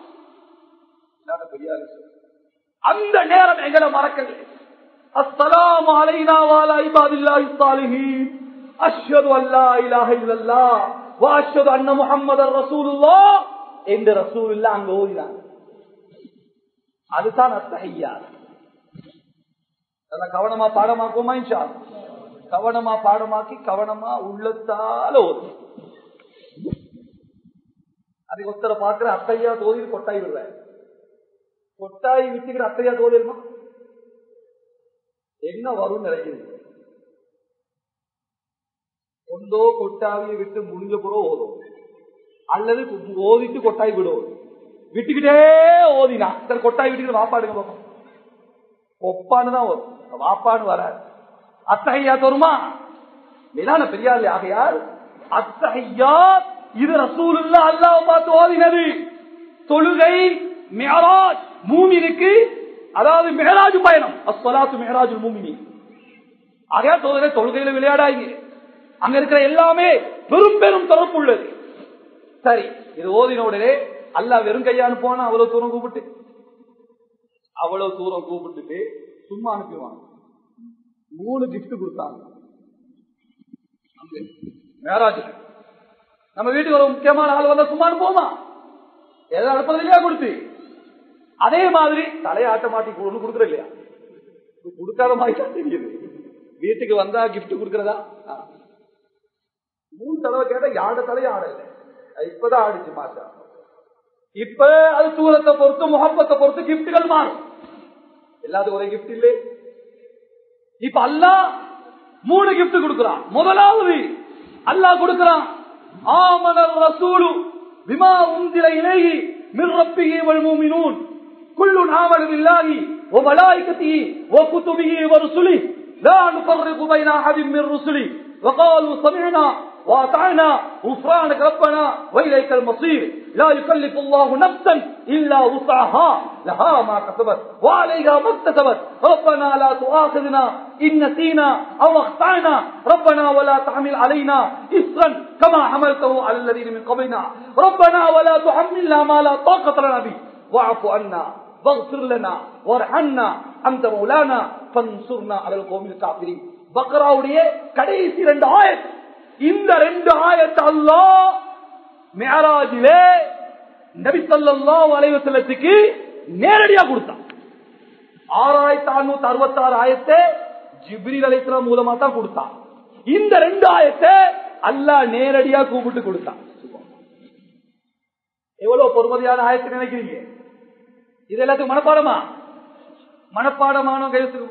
அந்த நேரம் எங்களை மறக்கல அஸ்ஸலாமு அலைனா வாலா இபாதில்லாஹி ஸாலிஹீன் அஷ்ஹது அல்லா இலாஹ இல்லல்லாஹ் வ அஷ்ஹது அன்ன முஹம்மதர் ரசூலுல்லாஹ் என்று ரசூலுல்லாஹ் அங்க ஓதினாங்க அதுதான் அத்தஹியா அதெல்லாம் கவனமா பாடமாக்குமா இன்ஷா கவனமா பாடமாக்கி கவனமா உள்ளத்தால ஓதும் அதுக்கு ஒருத்தரை பாக்குற அத்தையா தோதி கொட்டாய் விடுறேன் கொட்டாய் விட்டுக்கிற அத்தையா தோதிருமா என்ன வரும் நினைக்கிறது கொண்டோ கொட்டாவியை விட்டு முடிஞ்ச கூட ஓதும் அல்லது ஓதிட்டு கொட்டாய் விடும் விட்டுக்கிட்டே ஓதினா சரி கொட்டாய் விட்டுக்கிட்டு வாப்பாடுங்க பாப்போம் ஒப்பான்னு தான் வரும் வாப்பான்னு வராது அத்தகையா தருமா மேலான பெரியாள் ஆகையால் அத்தகையா இது ரசூலுல்லா அல்லாஹ் பார்த்து ஓதினது தொழுகை மேராஜ் மூமினுக்கு அதாவது மேராஜ் பயணம் அஸ்வலாத்து மேராஜ் மூமினி ஆகையா தொழுகை தொழுகையில விளையாடாங்க அங்க இருக்கிற எல்லாமே பெரும் பெரும் தொடர்பு உள்ளது சரி இது ஓதின உடனே அல்லா வெறும் கையா அனுப்புவானா அவ்வளவு தூரம் கூப்பிட்டு அவ்வளவு தூரம் கூப்பிட்டுட்டு சும்மா அனுப்பிடுவாங்க மூணு கிஃப்ட் கொடுத்தாங்க மேராஜ் நம்ம வீட்டுக்கு ஒரு முக்கியமான ஆள் வந்தா சும்மா அனுப்புவோமா எதை அனுப்புறது இல்லையா கொடுத்து அதே மாதிரி தலையாட்ட மாட்டி ஒண்ணு கொடுக்குற இல்லையா கொடுக்காத மாதிரி தான் தெரியுது வீட்டுக்கு வந்தா கிஃப்ட் கொடுக்கறதா ஆ. மூணு தடவை கேட்டா யாரோட தலையும் ஆடல இப்பதான் ஆடிச்சு மாட்டா இப்ப அது தூரத்தை பொறுத்து முகப்பத்தை பொறுத்து கிஃப்ட்கள் மாறும் எல்லாத்துக்கும் ஒரே கிஃப்ட் இல்லை இப்ப அல்லாஹ் மூணு கிஃப்ட் கொடுக்கிறான் முதலாவது அல்லாஹ் கொடுக்கிறான் ஆமனர் ரசூலு பிமா உந்தில இலேஹி மிர் ரப்பிஹி வல் மூமினூன் குல்லு ஆமனு பில்லாஹி வ மலாயிகத்திஹி வ குதுபிஹி வ ருசுலிஹி லா நுஃபர்ரிகு பைன அஹதின் மிர் ருசுலிஹி وقالوا سمعنا واطعنا غفرانك ربنا واليك المصير لا يكلف الله نفسا الا وسعها لها ما كسبت وعليها ما اكتسبت ربنا لا تؤاخذنا ان نسينا او اخطانا ربنا ولا تحمل علينا اصرا كما حملته على الذين من قبلنا ربنا ولا تحملنا ما لا طاقه لنا به واعف عنا واغفر لنا وارحمنا انت مولانا فانصرنا على القوم الكافرين பக்ராவுடைய கடைசி ரெண்டு ஆயத் இந்த ரெண்டு ஆயத் அல்லாஹ் மேராஜிலே நபி ஸல்லல்லாஹு அலைஹி வஸல்லத்துக்கு நேரடியா கொடுத்தான் ஆறாயிரத்தி அறுநூத்தி அறுபத்தி ஆறு ஆயத்தை ஜிப்ரீல் அலைஹிஸ்ஸலாம் மூலமா தான் கொடுத்தான் இந்த ரெண்டு ஆயத்தை அல்லாஹ் நேரடியா கூப்பிட்டு கொடுத்தான் எவ்வளவு பொறுமதியான ஆயத்தை நினைக்கிறீங்க இது எல்லாத்துக்கும் மனப்பாடமா மனப்பாடமான கையெழுத்து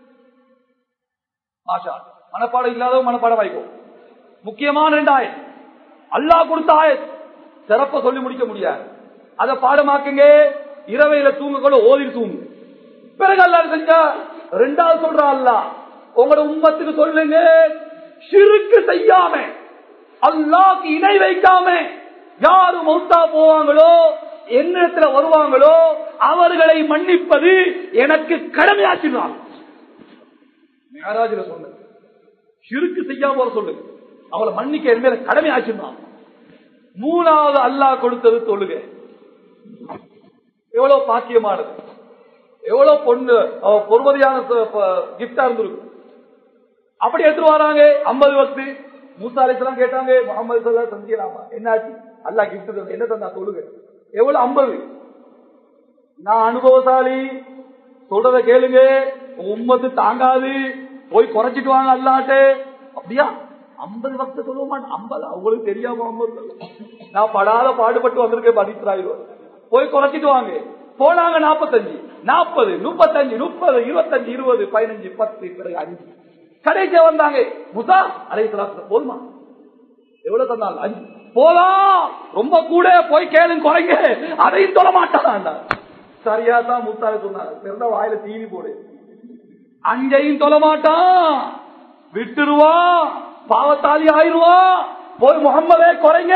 மாஷா மனப்பாடம் இல்லாதவங்க மனப்பாடம் வாய்க்கும் முக்கியமான ரெண்டு ஆயத் அல்லாஹ் கொடுத்த ஆயத் சிறப்ப சொல்லி முடிக்க முடியாது அதை பாடமாக்குங்க இரவையில தூங்கக்கூட ஓதி தூங்கு பிறகு அல்லாஹ் செஞ்சா ரெண்டாவது சொல்றா அல்லாஹ் உங்களோட உம்மத்துக்கு சொல்லுங்க சிறுக்கு செய்யாம அல்லாஹ்க்கு இணை வைக்காம யாரு மௌத்தா போவாங்களோ என்னிடத்துல வருவாங்களோ அவர்களை மன்னிப்பது எனக்கு கடமையாச்சிடுவாங்க மேராஜில சொன்ன சிறுக்கு செய்யாம வர சொல்லு அவளை மன்னிக்க என் மேல கடமை ஆச்சுதான் மூணாவது அல்லாஹ் கொடுத்தது தொழுக எவ்வளவு பாக்கியமானது எவ்வளவு பொண்ணு அவ பொறுமதியான கிஃப்டா இருந்திருக்கு அப்படி எடுத்துட்டு வராங்க ஐம்பது வக்து மூசாலிசெல்லாம் கேட்டாங்க முகமது சல்லா செஞ்சிடலாமா என்னாச்சு அல்லாஹ் கிஃப்ட் என்ன தந்தா தொழுக எவ்வளவு ஐம்பது நான் அனுபவசாலி சொல்றத கேளுங்க உங்க உம்மத்து தாங்காது போய் குறைச்சிட்டு வாங்க அல்லாட்டு அப்படியா ஐம்பது வக்த சொல்லுவ மாட்டேன் ஐம்பது அவங்களுக்கு தெரியாம ஐம்பது நான் படாத பாடுபட்டு வந்திருக்கேன் பதித்ராயிரம் போய் குறைச்சிட்டு வாங்க போனாங்க நாற்பத்தஞ்சு நாற்பது முப்பத்தஞ்சு முப்பது இருபத்தஞ்சு இருபது பதினஞ்சு பத்து பிறகு அஞ்சு கடைசியா வந்தாங்க முசா அலை போதுமா எவ்வளவு தந்தாங்க அஞ்சு போலாம் ரொம்ப கூட போய் கேளுங்க குறைங்க அதையும் சொல்ல மாட்டான் சரியா தான் முத்தால சொன்னாங்க பிறந்த வாயில தீனி போடு அஞ்சையும் தொல மாட்டான் விட்டுருவான் பாவத்தாலி ஆயிடுவான் போய் முகம்மதே குறைங்க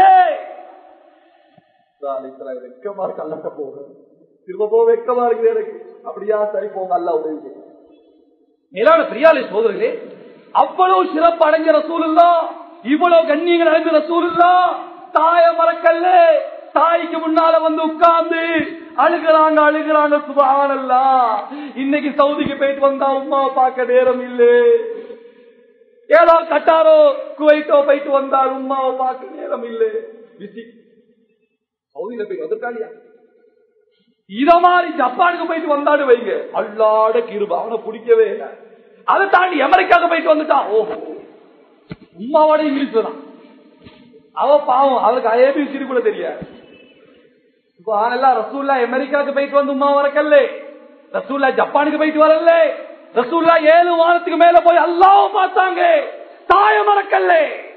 வெக்கமா இருக்கு அல்ல போக திரும்ப போக வெக்கமா இருக்குது எனக்கு அப்படியா சரி போங்க அல்ல உதவி செய்யும் மேலான பிரியாலை சோதரிலே அவ்வளவு சிறப்பு அடைஞ்ச ரசூல் இல்லா இவ்வளவு கண்ணியங்கள் அடைஞ்ச ரசூல் இல்லா தாய மறக்கல்ல தாய்க்கு முன்னால வந்து உட்கார்ந்து அழுகிறாங்க அழுகிறாங்க சுபானல்லா இன்னைக்கு சவுதிக்கு போயிட்டு வந்தா உமாவை பார்க்க நேரம் இல்லை ஏதோ கட்டாரோ குவைட்டோ போயிட்டு வந்தால் உமாவை பார்க்க நேரம் இல்லை பிஸி சவுதியில போய் வந்திருக்காளியா இத மாதிரி ஜப்பானுக்கு போயிட்டு வந்தாடு வைங்க அல்லாட கிருப அவனை பிடிக்கவே இல்லை அதை தாண்டி அமெரிக்காவுக்கு போயிட்டு வந்துட்டான் ஓஹோ உமாவோட இங்கிலீஷ் தான் அவ பாவம் அவருக்கு ஏபிசி கூட தெரியாது ரசூல்லா அமெரிக்காவுக்கு போயிட்டு வந்து உமா வரக்கல்ல ரசூல்லா ஜப்பானுக்கு போயிட்டு வரல ரசூல்லா ஏழு வாரத்துக்கு மேல போய் அல்லாவும் பார்த்தாங்க தாய மறக்கல்ல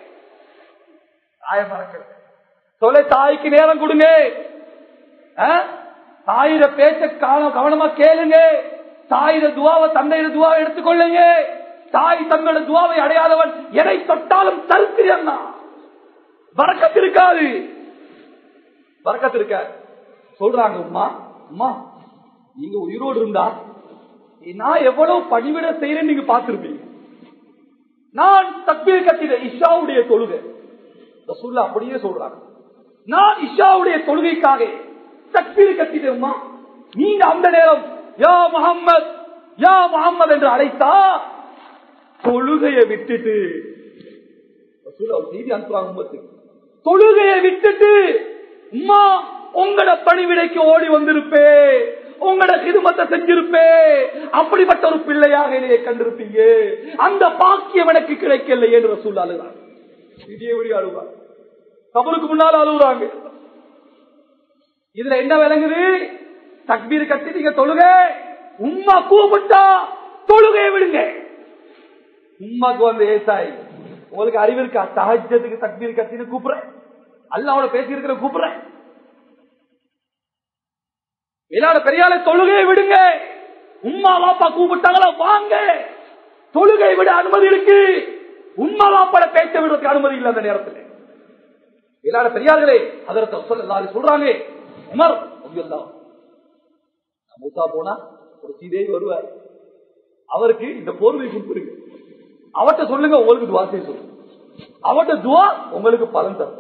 தாய மறக்கல்ல சொல்ல தாய்க்கு நேரம் கொடுங்க தாயிர பேச்ச கவனமா கேளுங்க தாயிர துவாவை தந்தையிட துவாவை எடுத்துக்கொள்ளுங்க தாய் தன்னோட துவாவை அடையாதவன் எதை தொட்டாலும் தருக்கிறேன் வரக்கத்து இருக்காது வரக்கத்து இருக்காது சொல்றாங்க உமா உமா நீங்க உயிரோடு இருந்தா நான் எவ்வளவு பணிவிட செய்யறேன் நீங்க பார்த்திருப்பீங்க நான் தக்பீர் கட்டிட இஷாவுடைய தொழுகை ரசூல்லா அப்படியே சொல்றாங்க நான் இஷாவுடைய தொழுகைக்காக தக்பீர் கட்டிடுமா நீங்க அந்த நேரம் யா முகம்மது யா முகம்மது என்று அழைத்தா தொழுகையை விட்டுட்டு ரசூலா ஒரு செய்தி அனுப்புறாங்க உம்மத்துக்கு. தொழுகையை விட்டுட்டு உம்மா உங்களோட பணிவிடைக்கு ஓடி வந்திருப்பே உங்களோட சிறுமத்தை செஞ்சிருப்பே அப்படிப்பட்ட ஒரு பிள்ளையாக என்னைய கண்டிருப்பீங்க அந்த பாக்கியம் எனக்கு கிடைக்கல என்று ரசூல் அழுகிறார் இதே வழி அழுவார் கபருக்கு முன்னால் அழுகுறாங்க இதுல என்ன விளங்குது தக்பீர் கட்டி நீங்க தொழுக உம்மா கூப்பிட்டா தொழுகையை விடுங்க உம்மாக்கு வந்து ஏசாய் உங்களுக்கு அறிவு இருக்கா தஹஜத்துக்கு தக்பீர் கத்தின்னு கூப்பிடுறேன் அல்லாவோட பேசி இருக்கிற கூப்பிடுறேன் இல்லாத பெரியால தொழுகையை விடுங்க உம்மா வாப்பா கூப்பிட்டாங்களா வாங்க தொழுகை விட அனுமதி இருக்கு உம்மா வாப்பாட பேச்ச விடுறதுக்கு அனுமதி இல்லை அந்த நேரத்தில் இல்லாத பெரியார்களே அதற்கு சொல்ல சொல்றாங்க உமர் ரலியல்லாஹு அன்ஹு. மூசா போனா ஒரு சீதே வருவார் அவருக்கு இந்த போர்வை கொடுத்துருக்கு அவட்ட சொல்லுங்க உங்களுக்கு துவா செய்ய சொல்லுங்க அவட்ட துவா உங்களுக்கு பலன் தரும்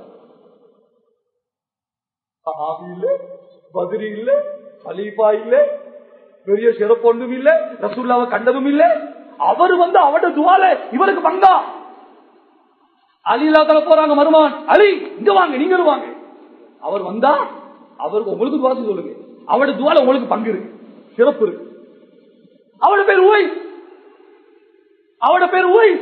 சஹாபி இல்ல பத்ரி இல்ல ஹலீஃபா இல்ல பெரிய சிறப்பு ஒன்றும் இல்ல ரசூல்லாவை கண்டதும் இல்ல அவர் வந்து அவட்ட துவால இவருக்கு பங்கா அலிலாத்தல போறாங்க மருமான் அலி இங்க வாங்க நீங்களும் வாங்க அவர் வந்தா அவருக்கு உங்களுக்கு துவா செய்ய சொல்லுங்க அவட துவால உங்களுக்கு பங்கு இருக்கு சிறப்பு இருக்கு அவட பேர் ஓய் அவட பேர் ஓய்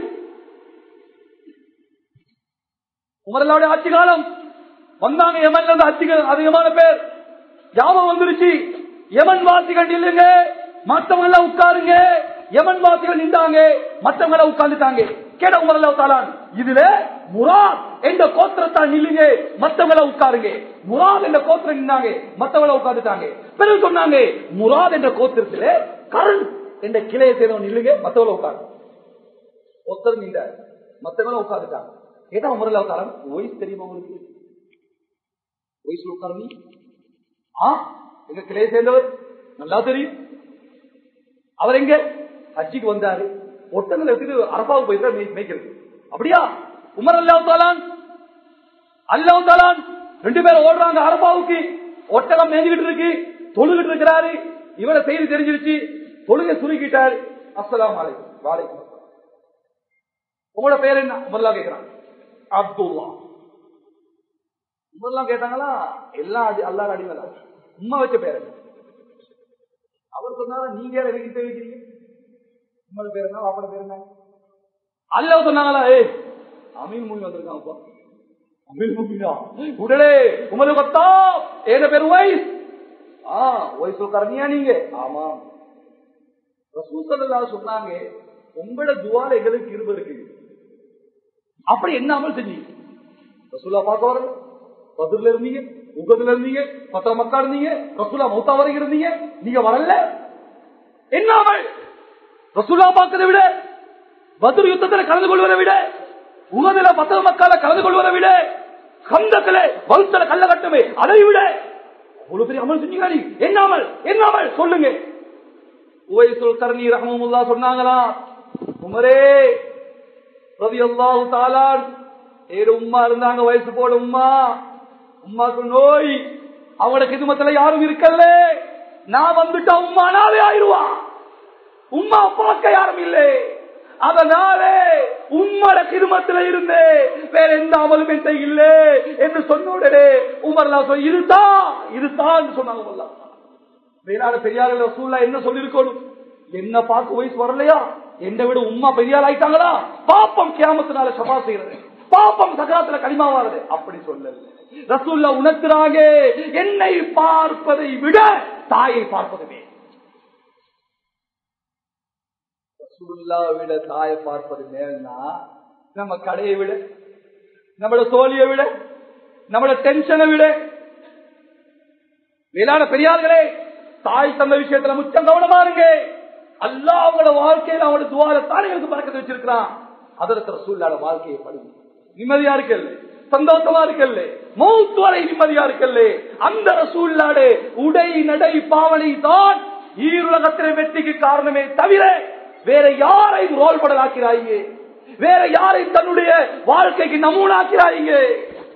உமரல்லாவுடைய ஆட்சி காலம் வந்தாங்க யமன்ல இருந்து ஆட்சிகள் அதிகமான பேர் ஞாபகம் வந்துருச்சு யமன் வாசிகள் இல்லைங்க மத்தவங்க எல்லாம் உட்காருங்க யமன் வாசிகள் நின்றாங்க மத்தவங்க எல்லாம் உட்கார்ந்துட்டாங்க கேட உமரல்லா தாலான் இதுல முராத் என்ற கோத்திரத்தால் நில்லுங்க மத்தவங்க எல்லாம் உட்காருங்க முராத் என்ற கோத்திரம் நின்னாங்க மத்தவங்க எல்லாம் உட்கார்ந்துட்டாங்க பிறகு சொன்னாங்க முராத் என்ற கோத்திரத்துல கரண் என்ற கிளையை சேர்ந்தவங்க நில்லுங்க மத்தவங்க உட்காரு ஒருத்தர் நின்றார் மத்தவங்க உட்கார்ந்துட்டாங்க கேட்டா உமரல்லா தாலான் வயசு தெரியுமா உங்களுக்கு வயசுல உட்காரு நீ ஆ எங்க கிளையை சேர்ந்தவர் நல்லா தெரியும் அவர் எங்க ஹஜ்ஜிக்கு வந்தாரு ஒட்டங்களை எடுத்துட்டு அரபாவுக்கு போயிருந்தா மேய்- மேய்க்கிறது அப்படியா உமர் அல்லாஹ் தாலான் அல்லாஹ் தாலான் ரெண்டு பேரும் ஓடுறாங்க அரபாவுக்கு ஒட்டகம் மேய்ஞ்சிக்கிட்டு இருக்கு தொழுகிட்டு இருக்கிறாரு இவரை செய்தி தெரிஞ்சிருச்சு தொழுகை சுருக்கிட்டாரு அஸ்ஸலாமு அலைக்கும் வாலைக்கும் அஸ்ஸலாம். உங்களோட பேர் என்ன உமர்லா கேட்கிறாங்க அப்துல்லா உமர்லாம் கேட்டாங்களா எல்லாம் அடி அல்லாஹ் அடிமலா உம்மா வச்ச பேர் என்ன? அவர் சொன்னாரா நீங்க யார் எனக்கு கிட்ட வைக்கிறீங்க உங்களோட பேர் என்ன வாப்பட பேர் என்ன அல்லாஹ் சொன்னாங்களா ஏ அமீன் மூமி வந்திருக்காங்கப்பா அமீன் மூமினா உடனே உமது கொத்தா ஏத பேர் வைஸ் ஆ வைஸ் கரணியா நீங்க ஆமா ரசூசல்லா சொன்னாங்க உங்களோட துவால எங்களுக்கு இருபது இருக்கு அப்படி என்ன அமல் செஞ்சீங்க ரசூலா பார்க்க வரல பதில இருந்தீங்க உகதுல இருந்தீங்க பத்திர மக்கா இருந்தீங்க ரசூலா மௌத்தா வரைக்கும் இருந்தீங்க நீங்க வரல என்ன அமல் ரசூலா பார்க்கறதை விட பத்ர் யுத்தத்துல கலந்து கொள்வதை விட உகதுல பத்திர மக்கால கலந்து கொள்வதை விட கந்தத்துல வகுத்தல கல்ல கட்டுமே அதை விட அவ்வளவு பெரிய அமல் செஞ்சீங்க நீ என்ன அமல் என்ன அமல் சொல்லுங்க உவைசுல் கர்ணி ரஹமுல்லா சொன்னாங்களா உமரே ரவி அல்லாஹு தாலான் ஏழு உம்மா இருந்தாங்க வயசு போல உம்மா உம்மாக்கு நோய் அவங்களோட கிதுமத்துல யாரும் இருக்கல நான் வந்துட்டா உம்மா நாவே ஆயிருவா உம்மா பார்க்க யாரும் இல்லை அதனாலே உம்மட கிருமத்துல இருந்து வேற எந்த அமலும் என்கிட்ட இல்லை என்று சொன்ன உடனே உமர்லா சொல்லி இதுதான் இதுதான் சொன்னாங்க உமர்லா. வேளாண் பெரியார்கள் ரசூல்லா என்ன சொல்லிருக்கணும் என்ன பார்க்க வயசு வரலையா என்னை விட உம்மா பெரியாள் ஆயிட்டாங்களா பாப்பம் கியாமத்தினால சபா செய்யறது பாப்பம் சகராத்துல களிமாவாறது அப்படி சொல்லல ரசூல்லா உணர்த்துறாங்க என்னை பார்ப்பதை விட தாயை பார்ப்பதுமே ரசூல்லா விட தாயை பார்ப்பது மேல்னா நம்ம கடையை விட நம்மளோட தோழியை விட நம்மளோட டென்ஷனை விட மேலான பெரியார்களே தாய் தந்த விஷயத்துல முச்சம் கவனமா இருங்க அல்லா அவங்களோட வாழ்க்கையில அவங்களோட துவார தானிகளுக்கு பறக்கத்தை வச்சிருக்கிறான் அதற்கு ரசூல்லாட வாழ்க்கையை படுங்க நிம்மதியா இருக்கல்ல சந்தோஷமா இருக்கல்ல மௌத்து வரை நிம்மதியா இருக்கல்ல அந்த ரசூல்லாடு உடை நடை பாவனை தான் ஈருலகத்திலே வெற்றிக்கு காரணமே தவிர வேற யாரையும் ரோல் மாடல் ஆக்கிறாங்க வேற யாரையும் தன்னுடைய வாழ்க்கைக்கு நமூனாக்கிறாங்க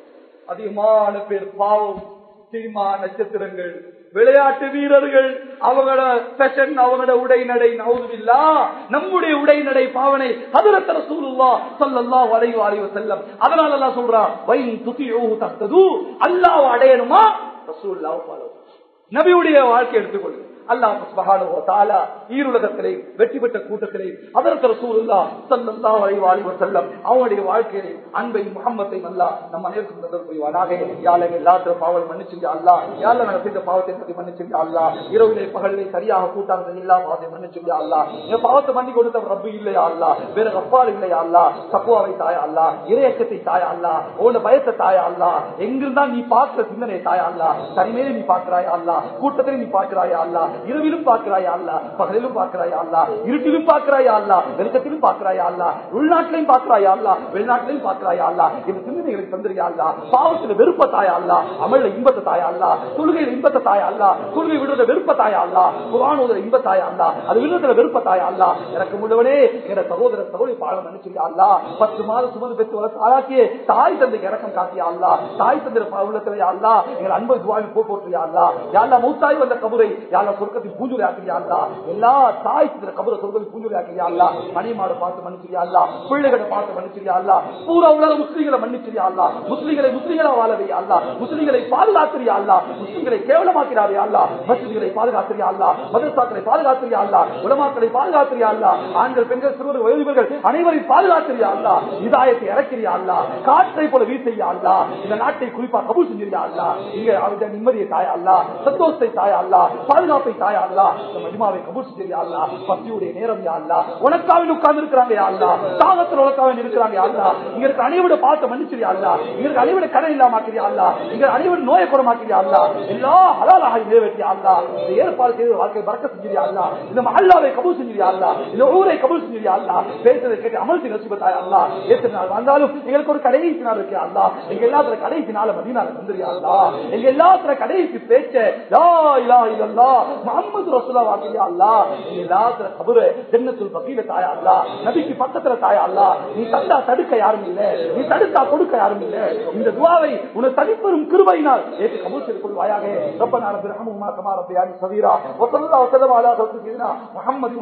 அதிகமான பேர் பாவம் சினிமா நட்சத்திரங்கள் விளையாட்டு வீரர்கள் அவங்களோட ஃபேஷன் அவங்களோட உடைநடை நவுதுல்லா நம்முடைய உடைநடை பாவனை ஹதரத் ரசூலுல்லாஹ் ஸல்லல்லாஹு அலைஹி வஸல்லம் செல்லம் அதனால அல்லாஹ் சொல்றான் வைன் துதியூஹு தஹ்தது அல்லாஹ் அடையணுமா ரசூலுல்லாஹ் ஃபாலோ நபியுடைய வாழ்க்கை எடுத்துக்கொள்ளுங்க அல்லாஹ் சுப்ஹானஹு வ தஆலா ஈருலகத்திலே வெற்றி பெற்ற கூட்டத்திலே ஹஜ்ரத் ரசூலுல்லாஹ் ஸல்லல்லாஹு அலைஹி வஸல்லம் அவருடைய வாழ்க்கையிலே அன்பை முஹம்மத்தை அல்லாஹ் நம்ம அனைவருக்கும் தந்தல் புரிவானாக யாழை எல்லாத்திலும் பாவல் மன்னிச்சுங்க அல்லாஹ் யாழ நாங்கள் செய்த பாவத்தை பற்றி மன்னிச்சுங்க அல்லாஹ் இரவிலே பகலிலே சரியாக கூட்டாங்க எல்லா பாவத்தை மன்னிச்சுங்க அல்லாஹ் என் பாவத்தை மன்னி கொடுத்த ரப்பு இல்லையா அல்லாஹ் வேற கப்பால் இல்லையா அல்லாஹ் தக்குவாவை தாயா அல்லாஹ் இறையக்கத்தை தாயா அல்லாஹ் உன பயத்தை தாயா அல்லாஹ் எங்கிருந்தா நீ பார்க்கிற சிந்தனை தாயா அல்லாஹ் தனிமையிலே நீ பார்க்கிறாயா அல்லாஹ் கூட்டத்திலே நீ பார்க்கிறாயா அல்லாஹ் இரவிலும் பார்க்கிறாயா அல்லா பகலிலும் பார்க்கிறாயா அல்லா இருட்டிலும் பார்க்கிறாயா அல்லா வெளிச்சத்திலும் பார்க்கிறாயா அல்லா உள்நாட்டிலையும் பார்க்கிறாயா அல்லா வெளிநாட்டிலையும் பார்க்கிறாயா அல்லா இந்த சிந்தனைகளுக்கு தந்திரியா அல்லா பாவத்துல வெறுப்ப தாயா அல்லா அமல்ல இன்பத்தை தாயா அல்லா தொழுகையில இன்பத்தை தாயா அல்லா தொழுகை விடுவத வெறுப்ப தாயா அல்லா குரானுவத இன்ப தாயா அல்லா அது விடுவதில் வெறுப்ப தாயா அல்லா எனக்கு முழுவனே என சகோதர சகோதரி பாடம் நினைச்சிருக்கா அல்லா பத்து மாதம் சுமந்து பெற்று வளர்த்து ஆளாக்கியே தாய் தந்தைக்கு இறக்கம் காட்டியா அல்லா தாய் தந்தை உள்ளத்துல அல்லா எங்கள் அன்பு துவாவில் போட்டியா அல்லா யாழ்லா மூத்தாய் வந்த கபுரை யாழ்லா சொர்க்கத்தில் பூஜை ஆக்கிறியா அல்லா எல்லா தாய் தந்தை கபுரை சொர்க்கத்தில் பூஜை ஆக்கிறியா அல்லா மணிமாடு பார்த்து மன்னிச்சிரியா அல்லா பிள்ளைகளை பார்த்து மன்னிச்சிரியா அல்லா பூரா உலக முஸ்லீம்களை மன்னிச்சிரியா அல்லா முஸ்லீம்களை முஸ்லீம்களா வாழவையா அல்லா முஸ்லீம்களை பாதுகாத்திரியா அல்லா முஸ்லீம்களை கேவலமாக்கிறாரே அல்லா மசிதிகளை பாதுகாத்திரியா அல்லா மதரசாக்களை பாதுகாத்திரியா அல்லா உலமாக்களை பாதுகாத்திரியா அல்லா ஆண்கள் பெண்கள் சிறுவர் வயோதிபர்கள் அனைவரையும் பாதுகாத்திரியா அல்லா இதாயத்தை இறக்கிறியா அல்லா காற்றை போல வீசையா அல்லா இந்த நாட்டை குறிப்பா கபூல் செஞ்சிருயா அல்லா இங்க அவங்க நிம்மதியை தாயா அல்லா சந்தோஷத்தை தாயா அல்லா பாதுகாப்பை தாயா அல்லா இந்த மஜிமாவை கபூல் செஞ்சிருயா அல்லா பசியுடைய நேரம் யா அல்லா உனக்காவில் உட்கார்ந்து இருக்கிறாங்க யா அல்லா தாகத்தில் உனக்காவில் இருக்கிறாங்க யா அல்லா இங்க இருக்க அனைவரோட பார்த்து மன்னிச்சிரியா அல்லா இங்க இருக்க அனைவரோட கடன் இல்லாம ஆக்கிறியா அல்லா இங்க அனைவரும் நோயை குறமாக்கிறியா அல்லா எல்லா ஹலாலாக நிறைவேற்றியா அல்லா இந்த ஏற்பாடு செய்த வாழ்க்கை பறக்க செஞ்சிரியா அல்லா இந்த மஹல்லாவை கபூல் செஞ்சிரியா அல்லா இந்த ஊரை கபூல் செஞ்சிரியா அல்லா பேசுறதை கேட்டு அமல் செய்ய நசிபத்தாயா அல்லா எத்தனை நாள் வந்தாலும் எங்களுக்கு ஒரு கடைசி நாள் இருக்கு அல்லா எங்க எல்லாத்துல கடைசி நாள் மதினால வந்துரியா அல்லா எங்க எல்லாத்துல கடைசி பேச்ச லா இலா இல்லல்லா முஹம்மது ரசூலா வாக்கியா அல்லா எங்க எல்லாத்துல கபரு ஜன்னத்துல் பக்கீல தாயா அல்லா நபிக்கு பக்கத்துல தாயா அல்லா நீ தந்தா தடுக்க யாரும் இல்ல நீ தடுத்தா கொடுக்க யாரும் இல்ல இந்த துவாவை உனக்கு தனிப்பெரும் கிருபையினால் ஏற்று கபூல் செய்து கொள்வாயாக ரப்பனா ரப்பி ரஹமுமா கமா ரப்பியானி சதீரா வஸல்லல்லாஹு வஸல்லம் அலா சய்யிதினா முஹம்மது